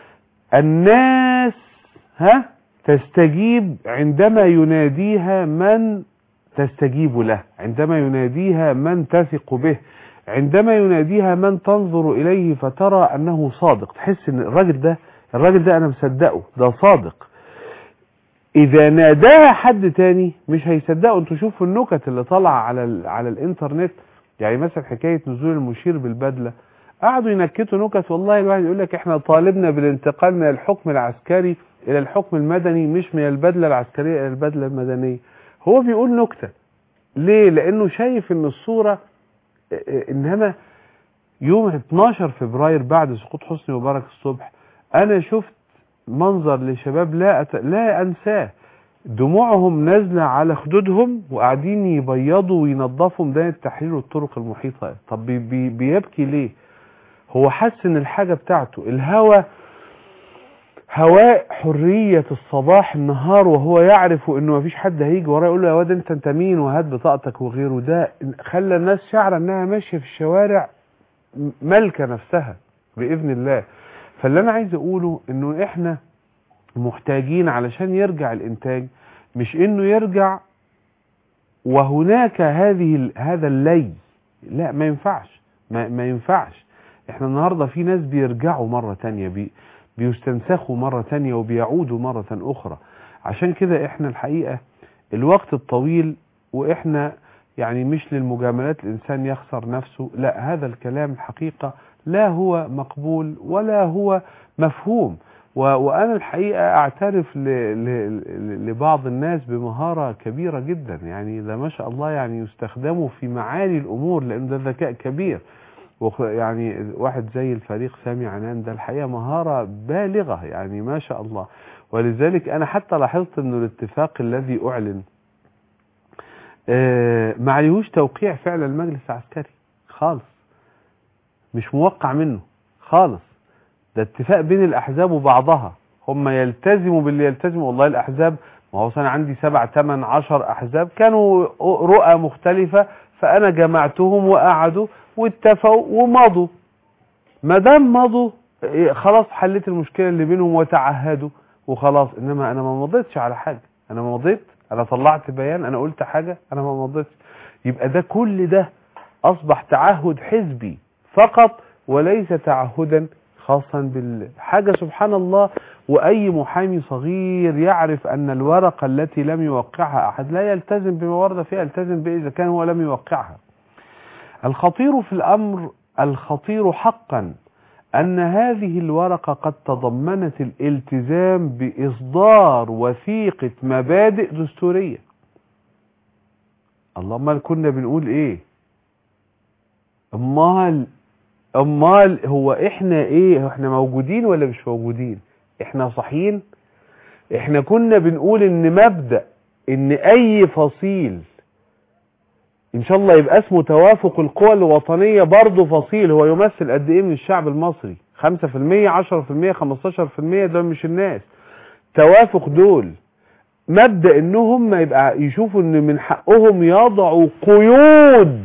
الناس ها تستجيب عندما يناديها من تستجيب له عندما يناديها من تثق به عندما يناديها من تنظر إليه فترى أنه صادق تحس أن الراجل ده الراجل ده أنا مصدقه ده صادق إذا ناداها حد تاني مش هيصدقه انتوا شوفوا النكت اللي طالعه على ال... على الانترنت يعني مثلا حكاية نزول المشير بالبدلة قعدوا ينكتوا نكت والله الواحد يقول لك احنا طالبنا بالانتقال من الحكم العسكري الى الحكم المدني مش من البدلة العسكرية الى البدلة المدنية هو بيقول نكتة ليه لانه شايف ان الصورة اه، اه، انما يوم 12 فبراير بعد سقوط حسني مبارك الصبح انا شفت منظر لشباب لا أت... لا انساه دموعهم نازلة على خدودهم وقاعدين يبيضوا وينظفوا ميدان التحرير والطرق المحيطة طب بي بي بيبكي ليه هو حس ان الحاجة بتاعته الهوى هواء حرية الصباح النهار وهو يعرف انه مفيش حد هيجي وراه يقول له يا واد انت انت مين وهات بطاقتك وغيره ده خلى الناس شعر انها ماشية في الشوارع ملكة نفسها بإذن الله فاللي انا عايز اقوله انه احنا محتاجين علشان يرجع الانتاج مش انه يرجع وهناك هذه ال- هذا اللي لا ما ينفعش ما, ما ينفعش احنا النهاردة في ناس بيرجعوا مرة تانية بي بيستنسخوا مرة تانية وبيعودوا مرة أخرى عشان كده احنا الحقيقة الوقت الطويل واحنا يعني مش للمجاملات الإنسان يخسر نفسه لا هذا الكلام الحقيقة لا هو مقبول ولا هو مفهوم و- وأنا الحقيقة أعترف ل- ل- ل- لبعض الناس بمهارة كبيرة جدا يعني ده ما شاء الله يعني يستخدموا في معالي الأمور لأن ده ذكاء كبير وخ- يعني واحد زي الفريق سامي عنان ده الحقيقة مهارة بالغة يعني ما شاء الله ولذلك أنا حتى لاحظت أنه الاتفاق الذي أعلن آه، ما عليهوش توقيع فعلا المجلس العسكري خالص مش موقع منه خالص ده اتفاق بين الأحزاب وبعضها هم يلتزموا باللي يلتزموا والله الأحزاب ما هو أنا عندي سبع تمن عشر أحزاب كانوا رؤى مختلفة فأنا جمعتهم وقعدوا واتفقوا ومضوا ما دام مضوا إيه، خلاص حليت المشكلة اللي بينهم وتعهدوا وخلاص انما انا ما مضيتش على حاجة انا ما مضيت انا طلعت بيان انا قلت حاجة انا ما مضيتش يبقى ده كل ده اصبح تعهد حزبي فقط وليس تعهدا خاصا بالحاجة سبحان الله واي محامي صغير يعرف ان الورقة التي لم يوقعها احد لا يلتزم بما ورد فيها يلتزم به اذا كان هو لم يوقعها الخطير في الامر الخطير حقا أن هذه الورقة قد تضمنت الالتزام بإصدار وثيقة مبادئ دستورية اللهم كنا بنقول إيه أمال أمال هو إحنا إيه إحنا موجودين ولا مش موجودين إحنا صحيين إحنا كنا بنقول إن مبدأ إن أي فصيل ان شاء الله يبقى اسمه توافق القوى الوطنية برضه فصيل هو يمثل قد ايه من الشعب المصري 5% 10% 15% دول مش الناس توافق دول مبدأ انهم يبقى يشوفوا ان من حقهم يضعوا قيود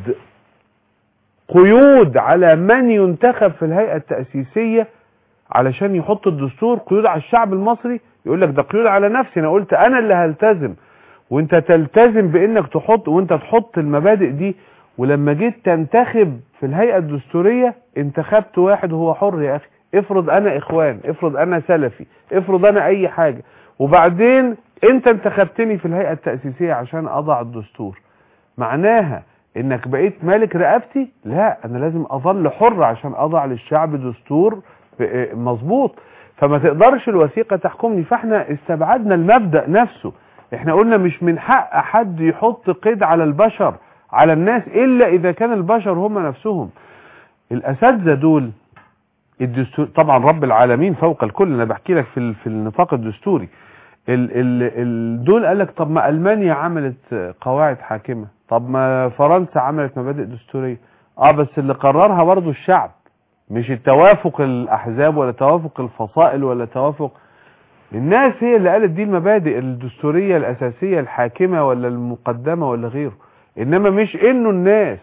قيود على من ينتخب في الهيئة التأسيسية علشان يحط الدستور قيود على الشعب المصري يقول لك ده قيود على نفسي انا قلت انا اللي هلتزم وانت تلتزم بانك تحط وانت تحط المبادئ دي ولما جيت تنتخب في الهيئة الدستورية انتخبت واحد وهو حر يا اخي افرض انا اخوان افرض انا سلفي افرض انا اي حاجة وبعدين انت انتخبتني في الهيئة التأسيسية عشان اضع الدستور معناها انك بقيت مالك رقبتي لا انا لازم اظل حر عشان اضع للشعب دستور مظبوط فما تقدرش الوثيقة تحكمني فاحنا استبعدنا المبدأ نفسه احنا قلنا مش من حق حد يحط قيد على البشر على الناس الا اذا كان البشر هم نفسهم الاساتذه دول الدستور طبعا رب العالمين فوق الكل انا بحكي لك في في النطاق الدستوري ال ال ال دول قال لك طب ما المانيا عملت قواعد حاكمه طب ما فرنسا عملت مبادئ دستوريه اه بس اللي قررها برضه الشعب مش التوافق الاحزاب ولا توافق الفصائل ولا توافق الناس هي اللي قالت دي المبادئ الدستورية الأساسية الحاكمة ولا المقدمة ولا غيره إنما مش إنه الناس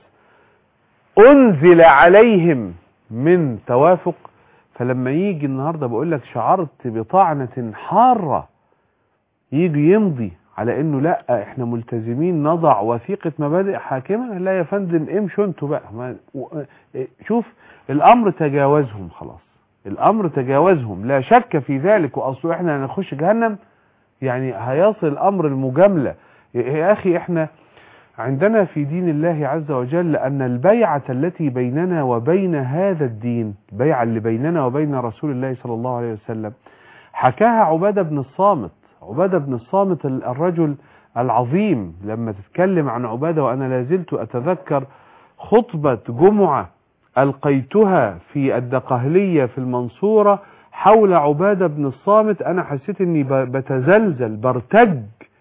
أنزل عليهم من توافق فلما يجي النهاردة بقول لك شعرت بطعنة حارة يجي يمضي على انه لا احنا ملتزمين نضع وثيقة مبادئ حاكمة لا يا فندم امشوا انتوا بقى ما شوف الامر تجاوزهم خلاص الامر تجاوزهم لا شك في ذلك واصل احنا هنخش جهنم يعني هيصل الامر المجاملة يا اخي احنا عندنا في دين الله عز وجل ان البيعة التي بيننا وبين هذا الدين البيعة اللي بيننا وبين رسول الله صلى الله عليه وسلم حكاها عبادة بن الصامت عبادة بن الصامت الرجل العظيم لما تتكلم عن عبادة وانا لازلت اتذكر خطبة جمعة ألقيتها في الدقهلية في المنصورة حول عبادة بن الصامت أنا حسيت أني بتزلزل برتج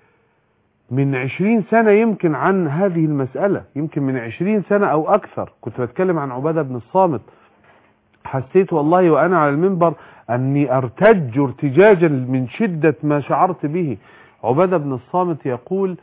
من عشرين سنة يمكن عن هذه المسألة يمكن من عشرين سنة أو أكثر كنت بتكلم عن عبادة بن الصامت حسيت والله وأنا على المنبر أني أرتج ارتجاجا من شدة ما شعرت به عبادة بن الصامت يقول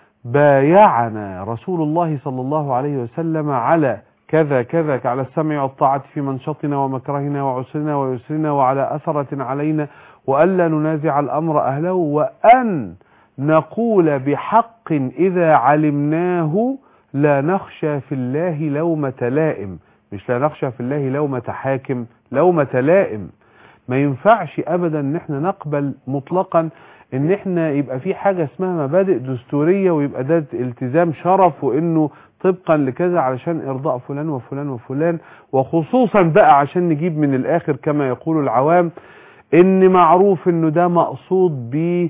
بايعنا رسول الله صلى الله عليه وسلم على كذا كذا على السمع والطاعة في منشطنا ومكرهنا وعسرنا ويسرنا وعلى أثرة علينا وألا ننازع الأمر أهله وأن نقول بحق إذا علمناه لا نخشى في الله لومة لائم مش لا نخشى في الله لومة حاكم لومة لائم ما ينفعش أبدا ان احنا نقبل مطلقا ان احنا يبقى في حاجة اسمها مبادئ دستورية ويبقى ده التزام شرف وانه طبقا لكذا علشان ارضاء فلان وفلان وفلان وخصوصا بقى عشان نجيب من الاخر كما يقول العوام ان معروف انه ده مقصود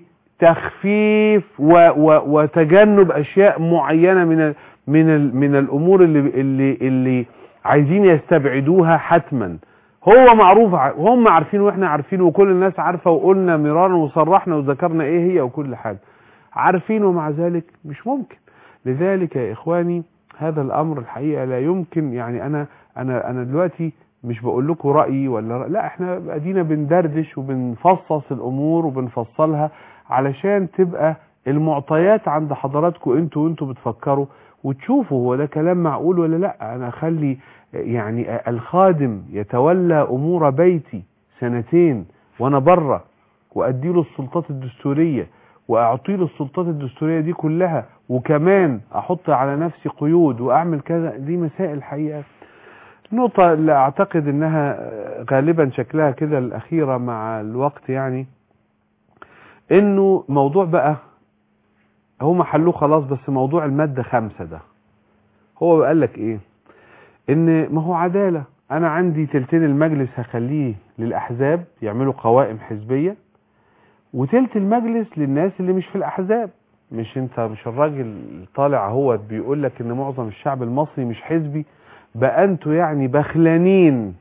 بتخفيف و و وتجنب اشياء معينة من ال من ال من الامور اللي اللي اللي عايزين يستبعدوها حتما هو معروف هم عارفين واحنا عارفين وكل الناس عارفة وقلنا مرارا وصرحنا وذكرنا ايه هي وكل حاجة عارفين ومع ذلك مش ممكن لذلك يا اخواني هذا الامر الحقيقة لا يمكن يعني انا انا انا دلوقتي مش بقول لكم رأيي ولا رأي لا احنا ادينا بندردش وبنفصص الامور وبنفصلها علشان تبقى المعطيات عند حضراتكم انتوا وانتوا بتفكروا وتشوفوا هو ده كلام معقول ولا لا انا اخلي يعني الخادم يتولى امور بيتي سنتين وانا بره واديله السلطات الدستورية واعطيله السلطات الدستورية دي كلها وكمان احط على نفسي قيود واعمل كذا دي مسائل حقيقة النقطة اللي اعتقد انها غالبا شكلها كده الاخيرة مع الوقت يعني انه موضوع بقى هم حلوه خلاص بس موضوع المادة خمسة ده هو قال لك ايه ان ما هو عدالة انا عندي تلتين المجلس هخليه للاحزاب يعملوا قوائم حزبية وتلت المجلس للناس اللي مش في الاحزاب مش انت مش الراجل طالع هو بيقول لك ان معظم الشعب المصري مش حزبي بقى انتوا يعني بخلانين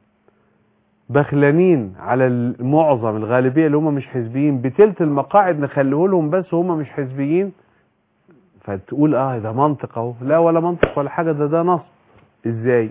بخلانين على المعظم الغالبية اللي هم مش حزبيين بتلت المقاعد نخليه لهم بس هم مش حزبيين فتقول اه ده منطق اهو لا ولا منطق ولا حاجة ده ده نصب ازاي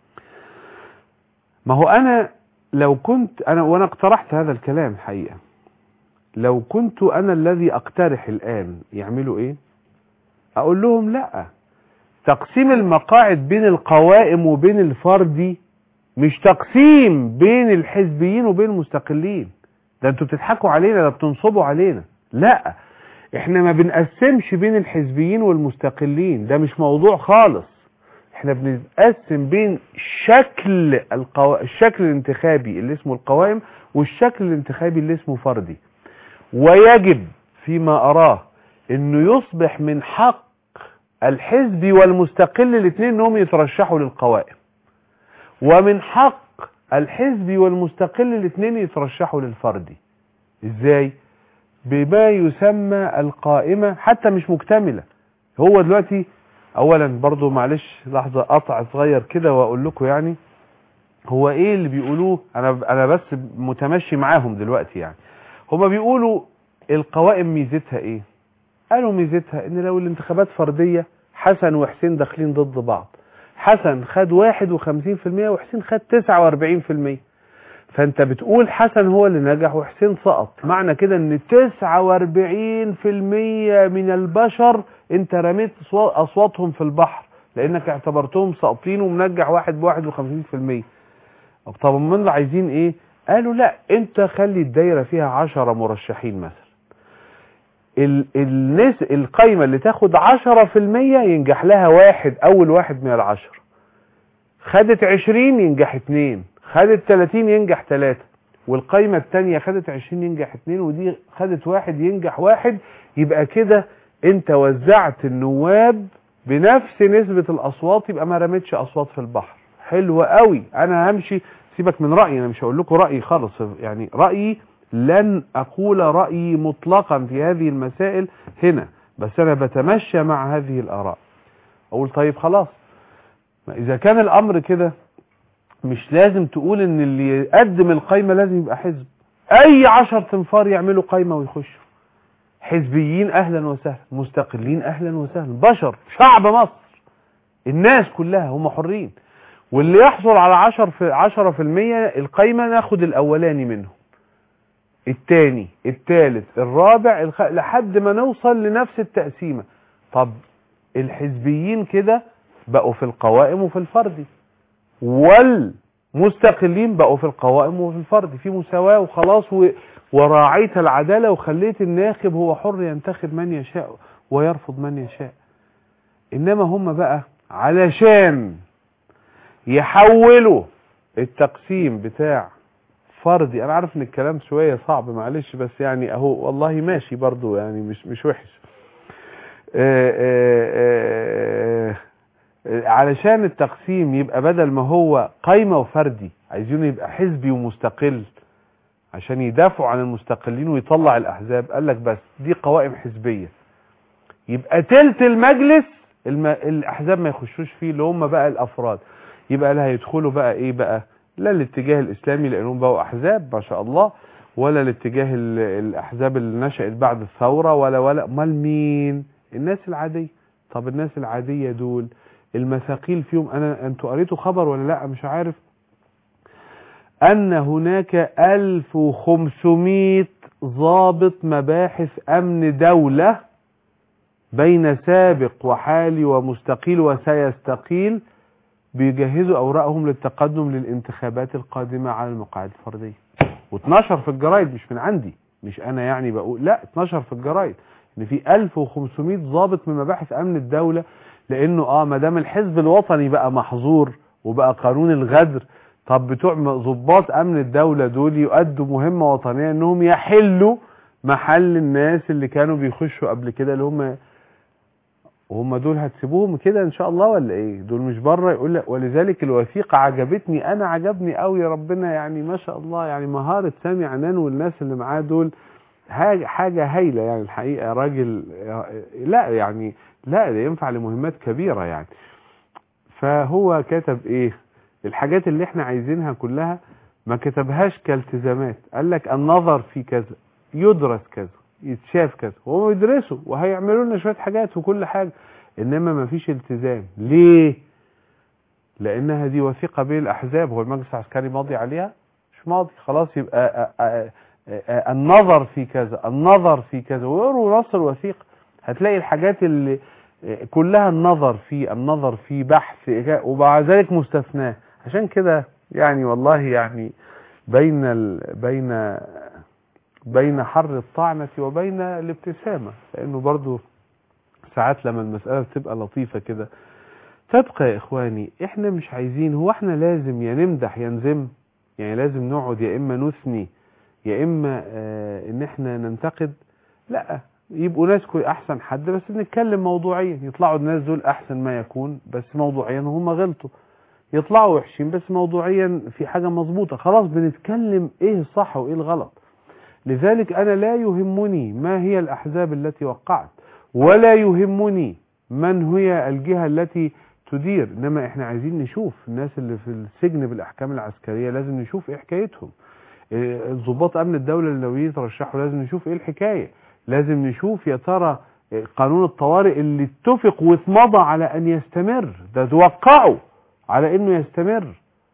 ما هو انا لو كنت انا وانا اقترحت هذا الكلام حقيقة لو كنت انا الذي اقترح الان يعملوا ايه اقول لهم لا تقسيم المقاعد بين القوائم وبين الفردي مش تقسيم بين الحزبيين وبين المستقلين ده انتوا بتضحكوا علينا ده بتنصبوا علينا لا احنا ما بنقسمش بين الحزبيين والمستقلين ده مش موضوع خالص احنا بنقسم بين شكل القو... الشكل الانتخابي اللي اسمه القوائم والشكل الانتخابي اللي اسمه فردي ويجب فيما اراه انه يصبح من حق الحزبي والمستقل الاثنين انهم يترشحوا للقوائم ومن حق الحزبي والمستقل الاثنين يترشحوا للفردي ازاي بما يسمى القائمة حتى مش مكتملة هو دلوقتي اولا برضو معلش لحظة قطع صغير كده واقول لكم يعني هو ايه اللي بيقولوه انا انا بس متمشي معاهم دلوقتي يعني هما بيقولوا القوائم ميزتها ايه قالوا ميزتها ان لو الانتخابات فردية حسن وحسين داخلين ضد بعض حسن خد واحد وخمسين في المية وحسين خد تسعة واربعين في المية فانت بتقول حسن هو اللي نجح وحسين سقط معنى كده ان تسعة واربعين في المية من البشر انت رميت اصواتهم في البحر لانك اعتبرتهم ساقطين ومنجح واحد بواحد وخمسين في المية طب من عايزين ايه قالوا لا انت خلي الدايرة فيها عشرة مرشحين مثلا ال الناس القايمة اللي تاخد عشرة في المية ينجح لها واحد اول واحد من العشرة خدت عشرين ينجح اتنين خدت تلاتين ينجح تلاتة والقايمة التانية خدت عشرين ينجح اتنين ودي خدت واحد ينجح واحد يبقى كده انت وزعت النواب بنفس نسبة الاصوات يبقى ما رميتش اصوات في البحر حلو قوي انا همشي سيبك من رأيي انا مش هقول لكم رأيي خالص يعني رأيي لن اقول رأيي مطلقا في هذه المسائل هنا بس انا بتمشى مع هذه الاراء اقول طيب خلاص ما اذا كان الامر كده مش لازم تقول ان اللي يقدم القايمة لازم يبقى حزب اي عشر تنفار يعملوا قايمة ويخشوا حزبيين اهلا وسهلا مستقلين اهلا وسهلا بشر شعب مصر الناس كلها هم حرين واللي يحصل على عشر في عشرة في المية القايمة ناخد الاولاني منهم التاني التالت الرابع الخ... لحد ما نوصل لنفس التقسيمة طب الحزبيين كده بقوا في القوائم وفي الفردي والمستقلين بقوا في القوائم وفي الفرد في مساواة وخلاص و... وراعيت العدالة وخليت الناخب هو حر ينتخب من يشاء ويرفض من يشاء انما هم بقى علشان يحولوا التقسيم بتاع فردي انا عارف ان الكلام شوية صعب معلش بس يعني اهو والله ماشي برضو يعني مش مش وحش آآ آآ علشان التقسيم يبقى بدل ما هو قايمة وفردي عايزينه يبقى حزبي ومستقل عشان يدافعوا عن المستقلين ويطلع الاحزاب قال لك بس دي قوائم حزبية يبقى تلت المجلس الم... الاحزاب ما يخشوش فيه اللي هم بقى الافراد يبقى لا هيدخلوا بقى ايه بقى لا الاتجاه الاسلامي لانهم بقوا احزاب ما شاء الله ولا الاتجاه ال... الاحزاب اللي نشأت بعد الثورة ولا ولا امال مين الناس العادية طب الناس العادية دول المثاقيل فيهم انا انتوا قريتوا خبر ولا لا مش عارف ان هناك 1500 ضابط مباحث امن دولة بين سابق وحالي ومستقيل وسيستقيل بيجهزوا اوراقهم للتقدم للانتخابات القادمة على المقاعد الفردية و12 في الجرايد مش من عندي مش انا يعني بقول لا 12 في الجرايد ان في 1500 ضابط من مباحث امن الدولة لانه اه ما دام الحزب الوطني بقى محظور وبقى قانون الغدر طب بتوع ضباط امن الدولة دول يؤدوا مهمة وطنية انهم يحلوا محل الناس اللي كانوا بيخشوا قبل كده اللي هم وهم دول هتسيبوهم كده ان شاء الله ولا ايه دول مش بره يقول لك ولذلك الوثيقه عجبتني انا عجبني قوي ربنا يعني ما شاء الله يعني مهاره سامي عنان والناس اللي معاه دول حاجه حاجه هايله يعني الحقيقه راجل لا يعني لا ده ينفع لمهمات كبيره يعني فهو كتب ايه الحاجات اللي احنا عايزينها كلها ما كتبهاش كالتزامات قال لك النظر في كذا يدرس كذا يتشاف كذا وهم يدرسوا وهيعملوا لنا شويه حاجات وكل حاجه انما ما فيش التزام ليه لانها دي وثيقه بين الاحزاب هو المجلس العسكري ماضي عليها مش ماضي خلاص يبقى آآ آآ آآ النظر في كذا النظر في كذا ويقروا نص الوثيقه هتلاقي الحاجات اللي كلها النظر في النظر في بحث ومع ذلك مستثناه عشان كده يعني والله يعني بين ال... بين بين حر الطعنة وبين الابتسامة لأنه برضو ساعات لما المسألة بتبقى لطيفة كده تبقى يا إخواني إحنا مش عايزين هو إحنا لازم يا نمدح يا نذم يعني لازم نقعد يا إما نثني يا إما آه إن إحنا ننتقد لا يبقوا ناس كوي أحسن حد بس بنتكلم موضوعيا يطلعوا الناس دول أحسن ما يكون بس موضوعيا هم غلطوا يطلعوا وحشين بس موضوعيا في حاجة مظبوطة خلاص بنتكلم إيه الصح وإيه الغلط لذلك أنا لا يهمني ما هي الأحزاب التي وقعت ولا يهمني من هي الجهة التي تدير إنما إحنا عايزين نشوف الناس اللي في السجن بالأحكام العسكرية لازم نشوف إيه حكايتهم ضباط أمن الدولة اللي لو يترشحوا لازم نشوف إيه الحكاية لازم نشوف يا ترى قانون الطوارئ اللي اتفق واتمضى على أن يستمر ده توقعوا على أنه يستمر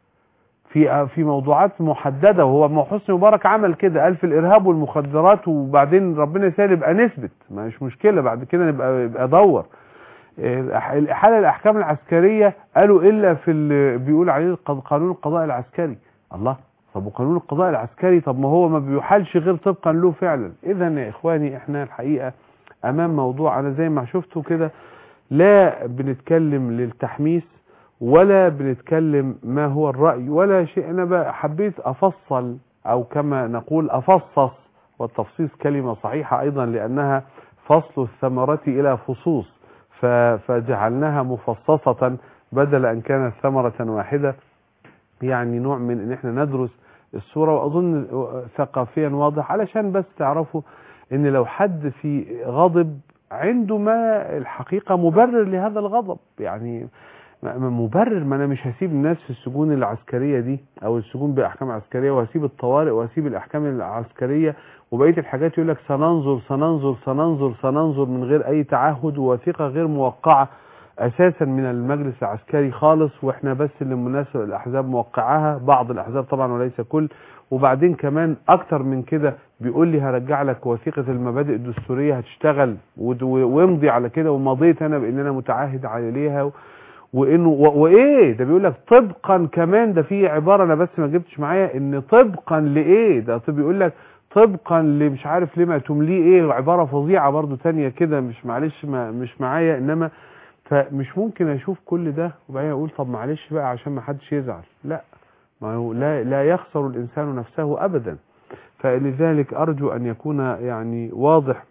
في في موضوعات محددة وهو حسني مبارك عمل كده قال في الإرهاب والمخدرات وبعدين ربنا يسهل يبقى نثبت مش مشكلة بعد كده نبقى يبقى دور الإحالة الأحكام العسكرية قالوا إلا في اللي بيقول عليه قانون القضاء العسكري الله طب وقانون القضاء العسكري طب ما هو ما بيحالش غير طبقا له فعلا إذا يا إخواني إحنا الحقيقة أمام موضوع أنا زي ما شفتوا كده لا بنتكلم للتحميس ولا بنتكلم ما هو الرأي ولا شيء أنا بقى حبيت أفصل أو كما نقول أفصص والتفصيص كلمة صحيحة أيضا لأنها فصل الثمرة إلى فصوص فجعلناها مفصصة بدل أن كانت ثمرة واحدة يعني نوع من أن احنا ندرس الصورة وأظن ثقافيا واضح علشان بس تعرفوا أن لو حد في غضب عنده ما الحقيقة مبرر لهذا الغضب يعني مبرر ما انا مش هسيب الناس في السجون العسكرية دي او السجون باحكام عسكرية وهسيب الطوارئ وهسيب الاحكام العسكرية وبقية الحاجات يقول لك سننظر سننظر سننظر سننظر من غير اي تعهد ووثيقة غير موقعة اساسا من المجلس العسكري خالص واحنا بس اللي مناسب الاحزاب موقعاها بعض الاحزاب طبعا وليس كل وبعدين كمان اكتر من كده بيقول لي هرجع لك وثيقة المبادئ الدستورية هتشتغل وامضي على كده ومضيت انا بان انا متعاهد عليها وانه وايه ده بيقول لك طبقا كمان ده في عباره انا بس ما جبتش معايا ان طبقا لايه ده طب بيقول لك طبقا لمش عارف لما تمليه ايه عباره فظيعه برضو تانية كده مش معلش ما مش معايا انما فمش ممكن اشوف كل ده وبعدين اقول طب معلش بقى عشان ما حدش يزعل لا ما هو لا لا يخسر الانسان نفسه ابدا فلذلك ارجو ان يكون يعني واضح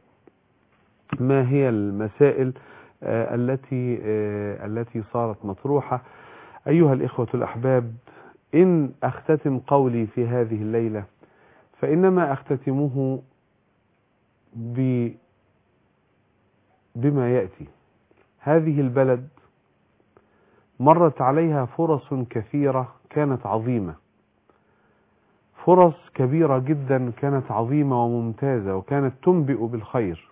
ما هي المسائل آه التي آه التي صارت مطروحة أيها الإخوة الأحباب إن أختتم قولي في هذه الليلة فإنما أختتمه ب بما يأتي هذه البلد مرت عليها فرص كثيرة كانت عظيمة فرص كبيرة جدا كانت عظيمة وممتازة وكانت تنبئ بالخير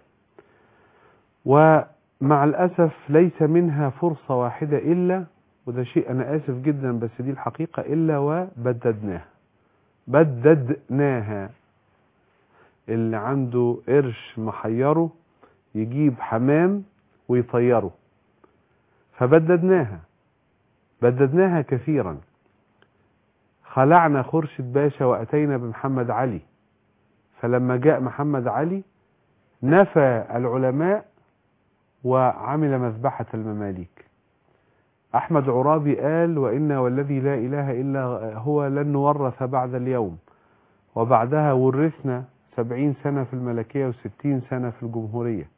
و مع الأسف ليس منها فرصة واحدة إلا وده شيء أنا آسف جدا بس دي الحقيقة إلا وبددناها بددناها اللي عنده قرش محيره يجيب حمام ويطيره فبددناها بددناها كثيرا خلعنا خرشد باشا وأتينا بمحمد علي فلما جاء محمد علي نفى العلماء وعمل مذبحة المماليك أحمد عرابي قال وإنا والذي لا إله إلا هو لن نورث بعد اليوم وبعدها ورثنا سبعين سنة في الملكية وستين سنة في الجمهورية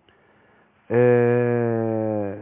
آه،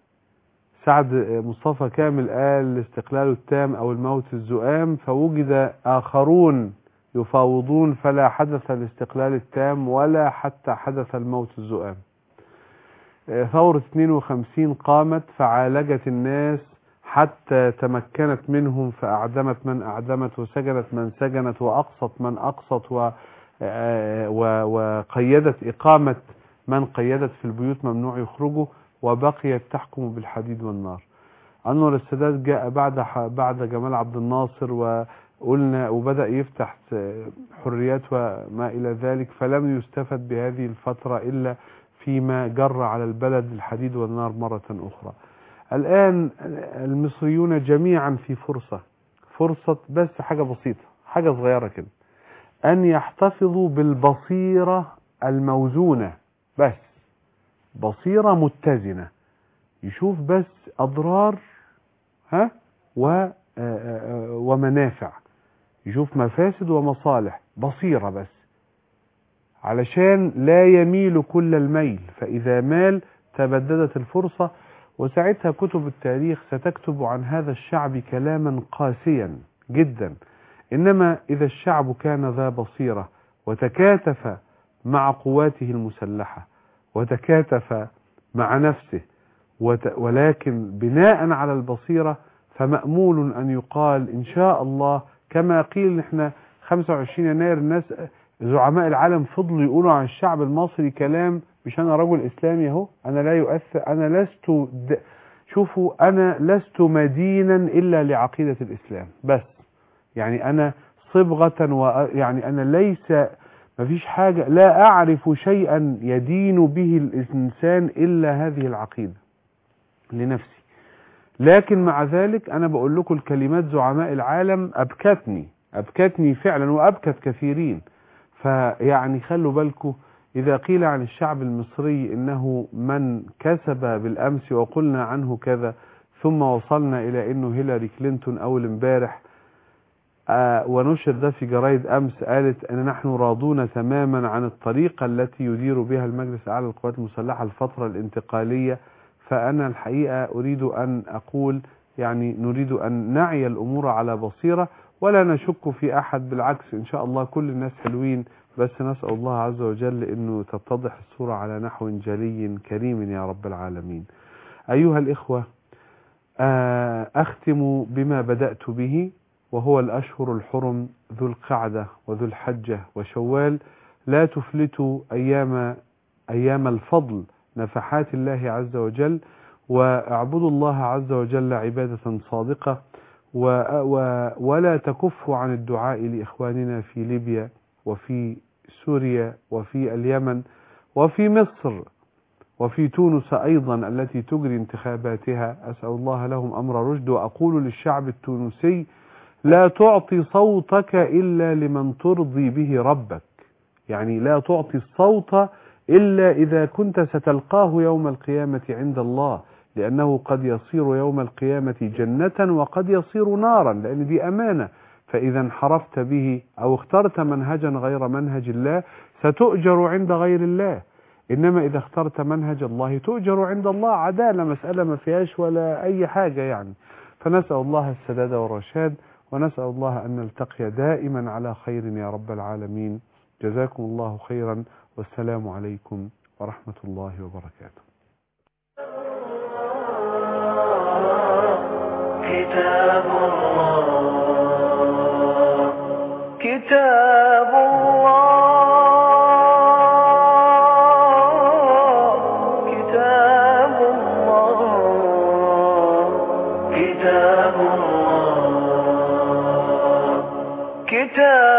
سعد مصطفى كامل قال الاستقلال التام أو الموت الزؤام فوجد آخرون يفاوضون فلا حدث الاستقلال التام ولا حتى حدث الموت الزؤام آه، ثورة 52 قامت فعالجت الناس حتى تمكنت منهم فأعدمت من أعدمت وسجنت من سجنت وأقصت من أقصت و آه، و- وقيدت إقامة من قيدت في البيوت ممنوع يخرجوا وبقيت تحكم بالحديد والنار أنور السادات جاء بعد ح- بعد جمال عبد الناصر وقلنا وبدأ يفتح آه، حريات وما إلى ذلك فلم يستفد بهذه الفترة إلا فيما جر على البلد الحديد والنار مرة أخرى الآن المصريون جميعا في فرصة فرصة بس حاجة بسيطة حاجة صغيرة كده أن يحتفظوا بالبصيرة الموزونة بس بصيرة متزنة يشوف بس أضرار ها و آه، آه، ومنافع يشوف مفاسد ومصالح بصيرة بس علشان لا يميل كل الميل فإذا مال تبددت الفرصة وساعتها كتب التاريخ ستكتب عن هذا الشعب كلاما قاسيا جدا إنما إذا الشعب كان ذا بصيرة وتكاتف مع قواته المسلحة وتكاتف مع نفسه وت... ولكن بناء على البصيرة فمأمول أن يقال إن شاء الله كما قيل إحنا 25 يناير الناس زعماء العالم فضلوا يقولوا عن الشعب المصري كلام مش أنا رجل إسلامي أهو أنا لا يؤثر أنا لست د... شوفوا أنا لست مدينا إلا لعقيدة الإسلام بس يعني أنا صبغة و... يعني أنا ليس مفيش حاجة لا أعرف شيئا يدين به الإنسان إلا هذه العقيدة لنفسي لكن مع ذلك أنا بقول لكم الكلمات زعماء العالم أبكتني أبكتني فعلا وأبكت كثيرين فيعني خلوا بالكم إذا قيل عن الشعب المصري إنه من كسب بالأمس وقلنا عنه كذا ثم وصلنا إلى إنه هيلاري كلينتون أول امبارح آه، ونشر ده في جرايد أمس قالت أن نحن راضون تماما عن الطريقة التي يدير بها المجلس الأعلى للقوات المسلحة الفترة الانتقالية فأنا الحقيقة أريد أن أقول يعني نريد أن نعي الأمور على بصيرة ولا نشك في أحد بالعكس إن شاء الله كل الناس حلوين بس نسأل الله عز وجل أنه تتضح الصورة على نحو جلي كريم يا رب العالمين أيها الإخوة آه، أختم بما بدأت به وهو الأشهر الحرم ذو القعدة وذو الحجة وشوال لا تفلتوا أيام أيام الفضل نفحات الله عز وجل واعبدوا الله عز وجل عبادة صادقة و و ولا تكفوا عن الدعاء لإخواننا في ليبيا وفي سوريا وفي اليمن وفي مصر وفي تونس أيضا التي تجري انتخاباتها أسأل الله لهم أمر رشد وأقول للشعب التونسي لا تعطي صوتك إلا لمن ترضي به ربك يعني لا تعطي الصوت إلا إذا كنت ستلقاه يوم القيامة عند الله لأنه قد يصير يوم القيامة جنة وقد يصير نارا لأن دي أمانة فإذا انحرفت به أو اخترت منهجا غير منهج الله ستؤجر عند غير الله إنما إذا اخترت منهج الله تؤجر عند الله عدالة مسألة ما فيهاش ولا أي حاجة يعني فنسأل الله السداد والرشاد ونسأل الله أن نلتقي دائما على خير يا رب العالمين جزاكم الله خيرا والسلام عليكم ورحمة الله وبركاته كتاب الله كتاب الله كتاب الله كتاب الله كتاب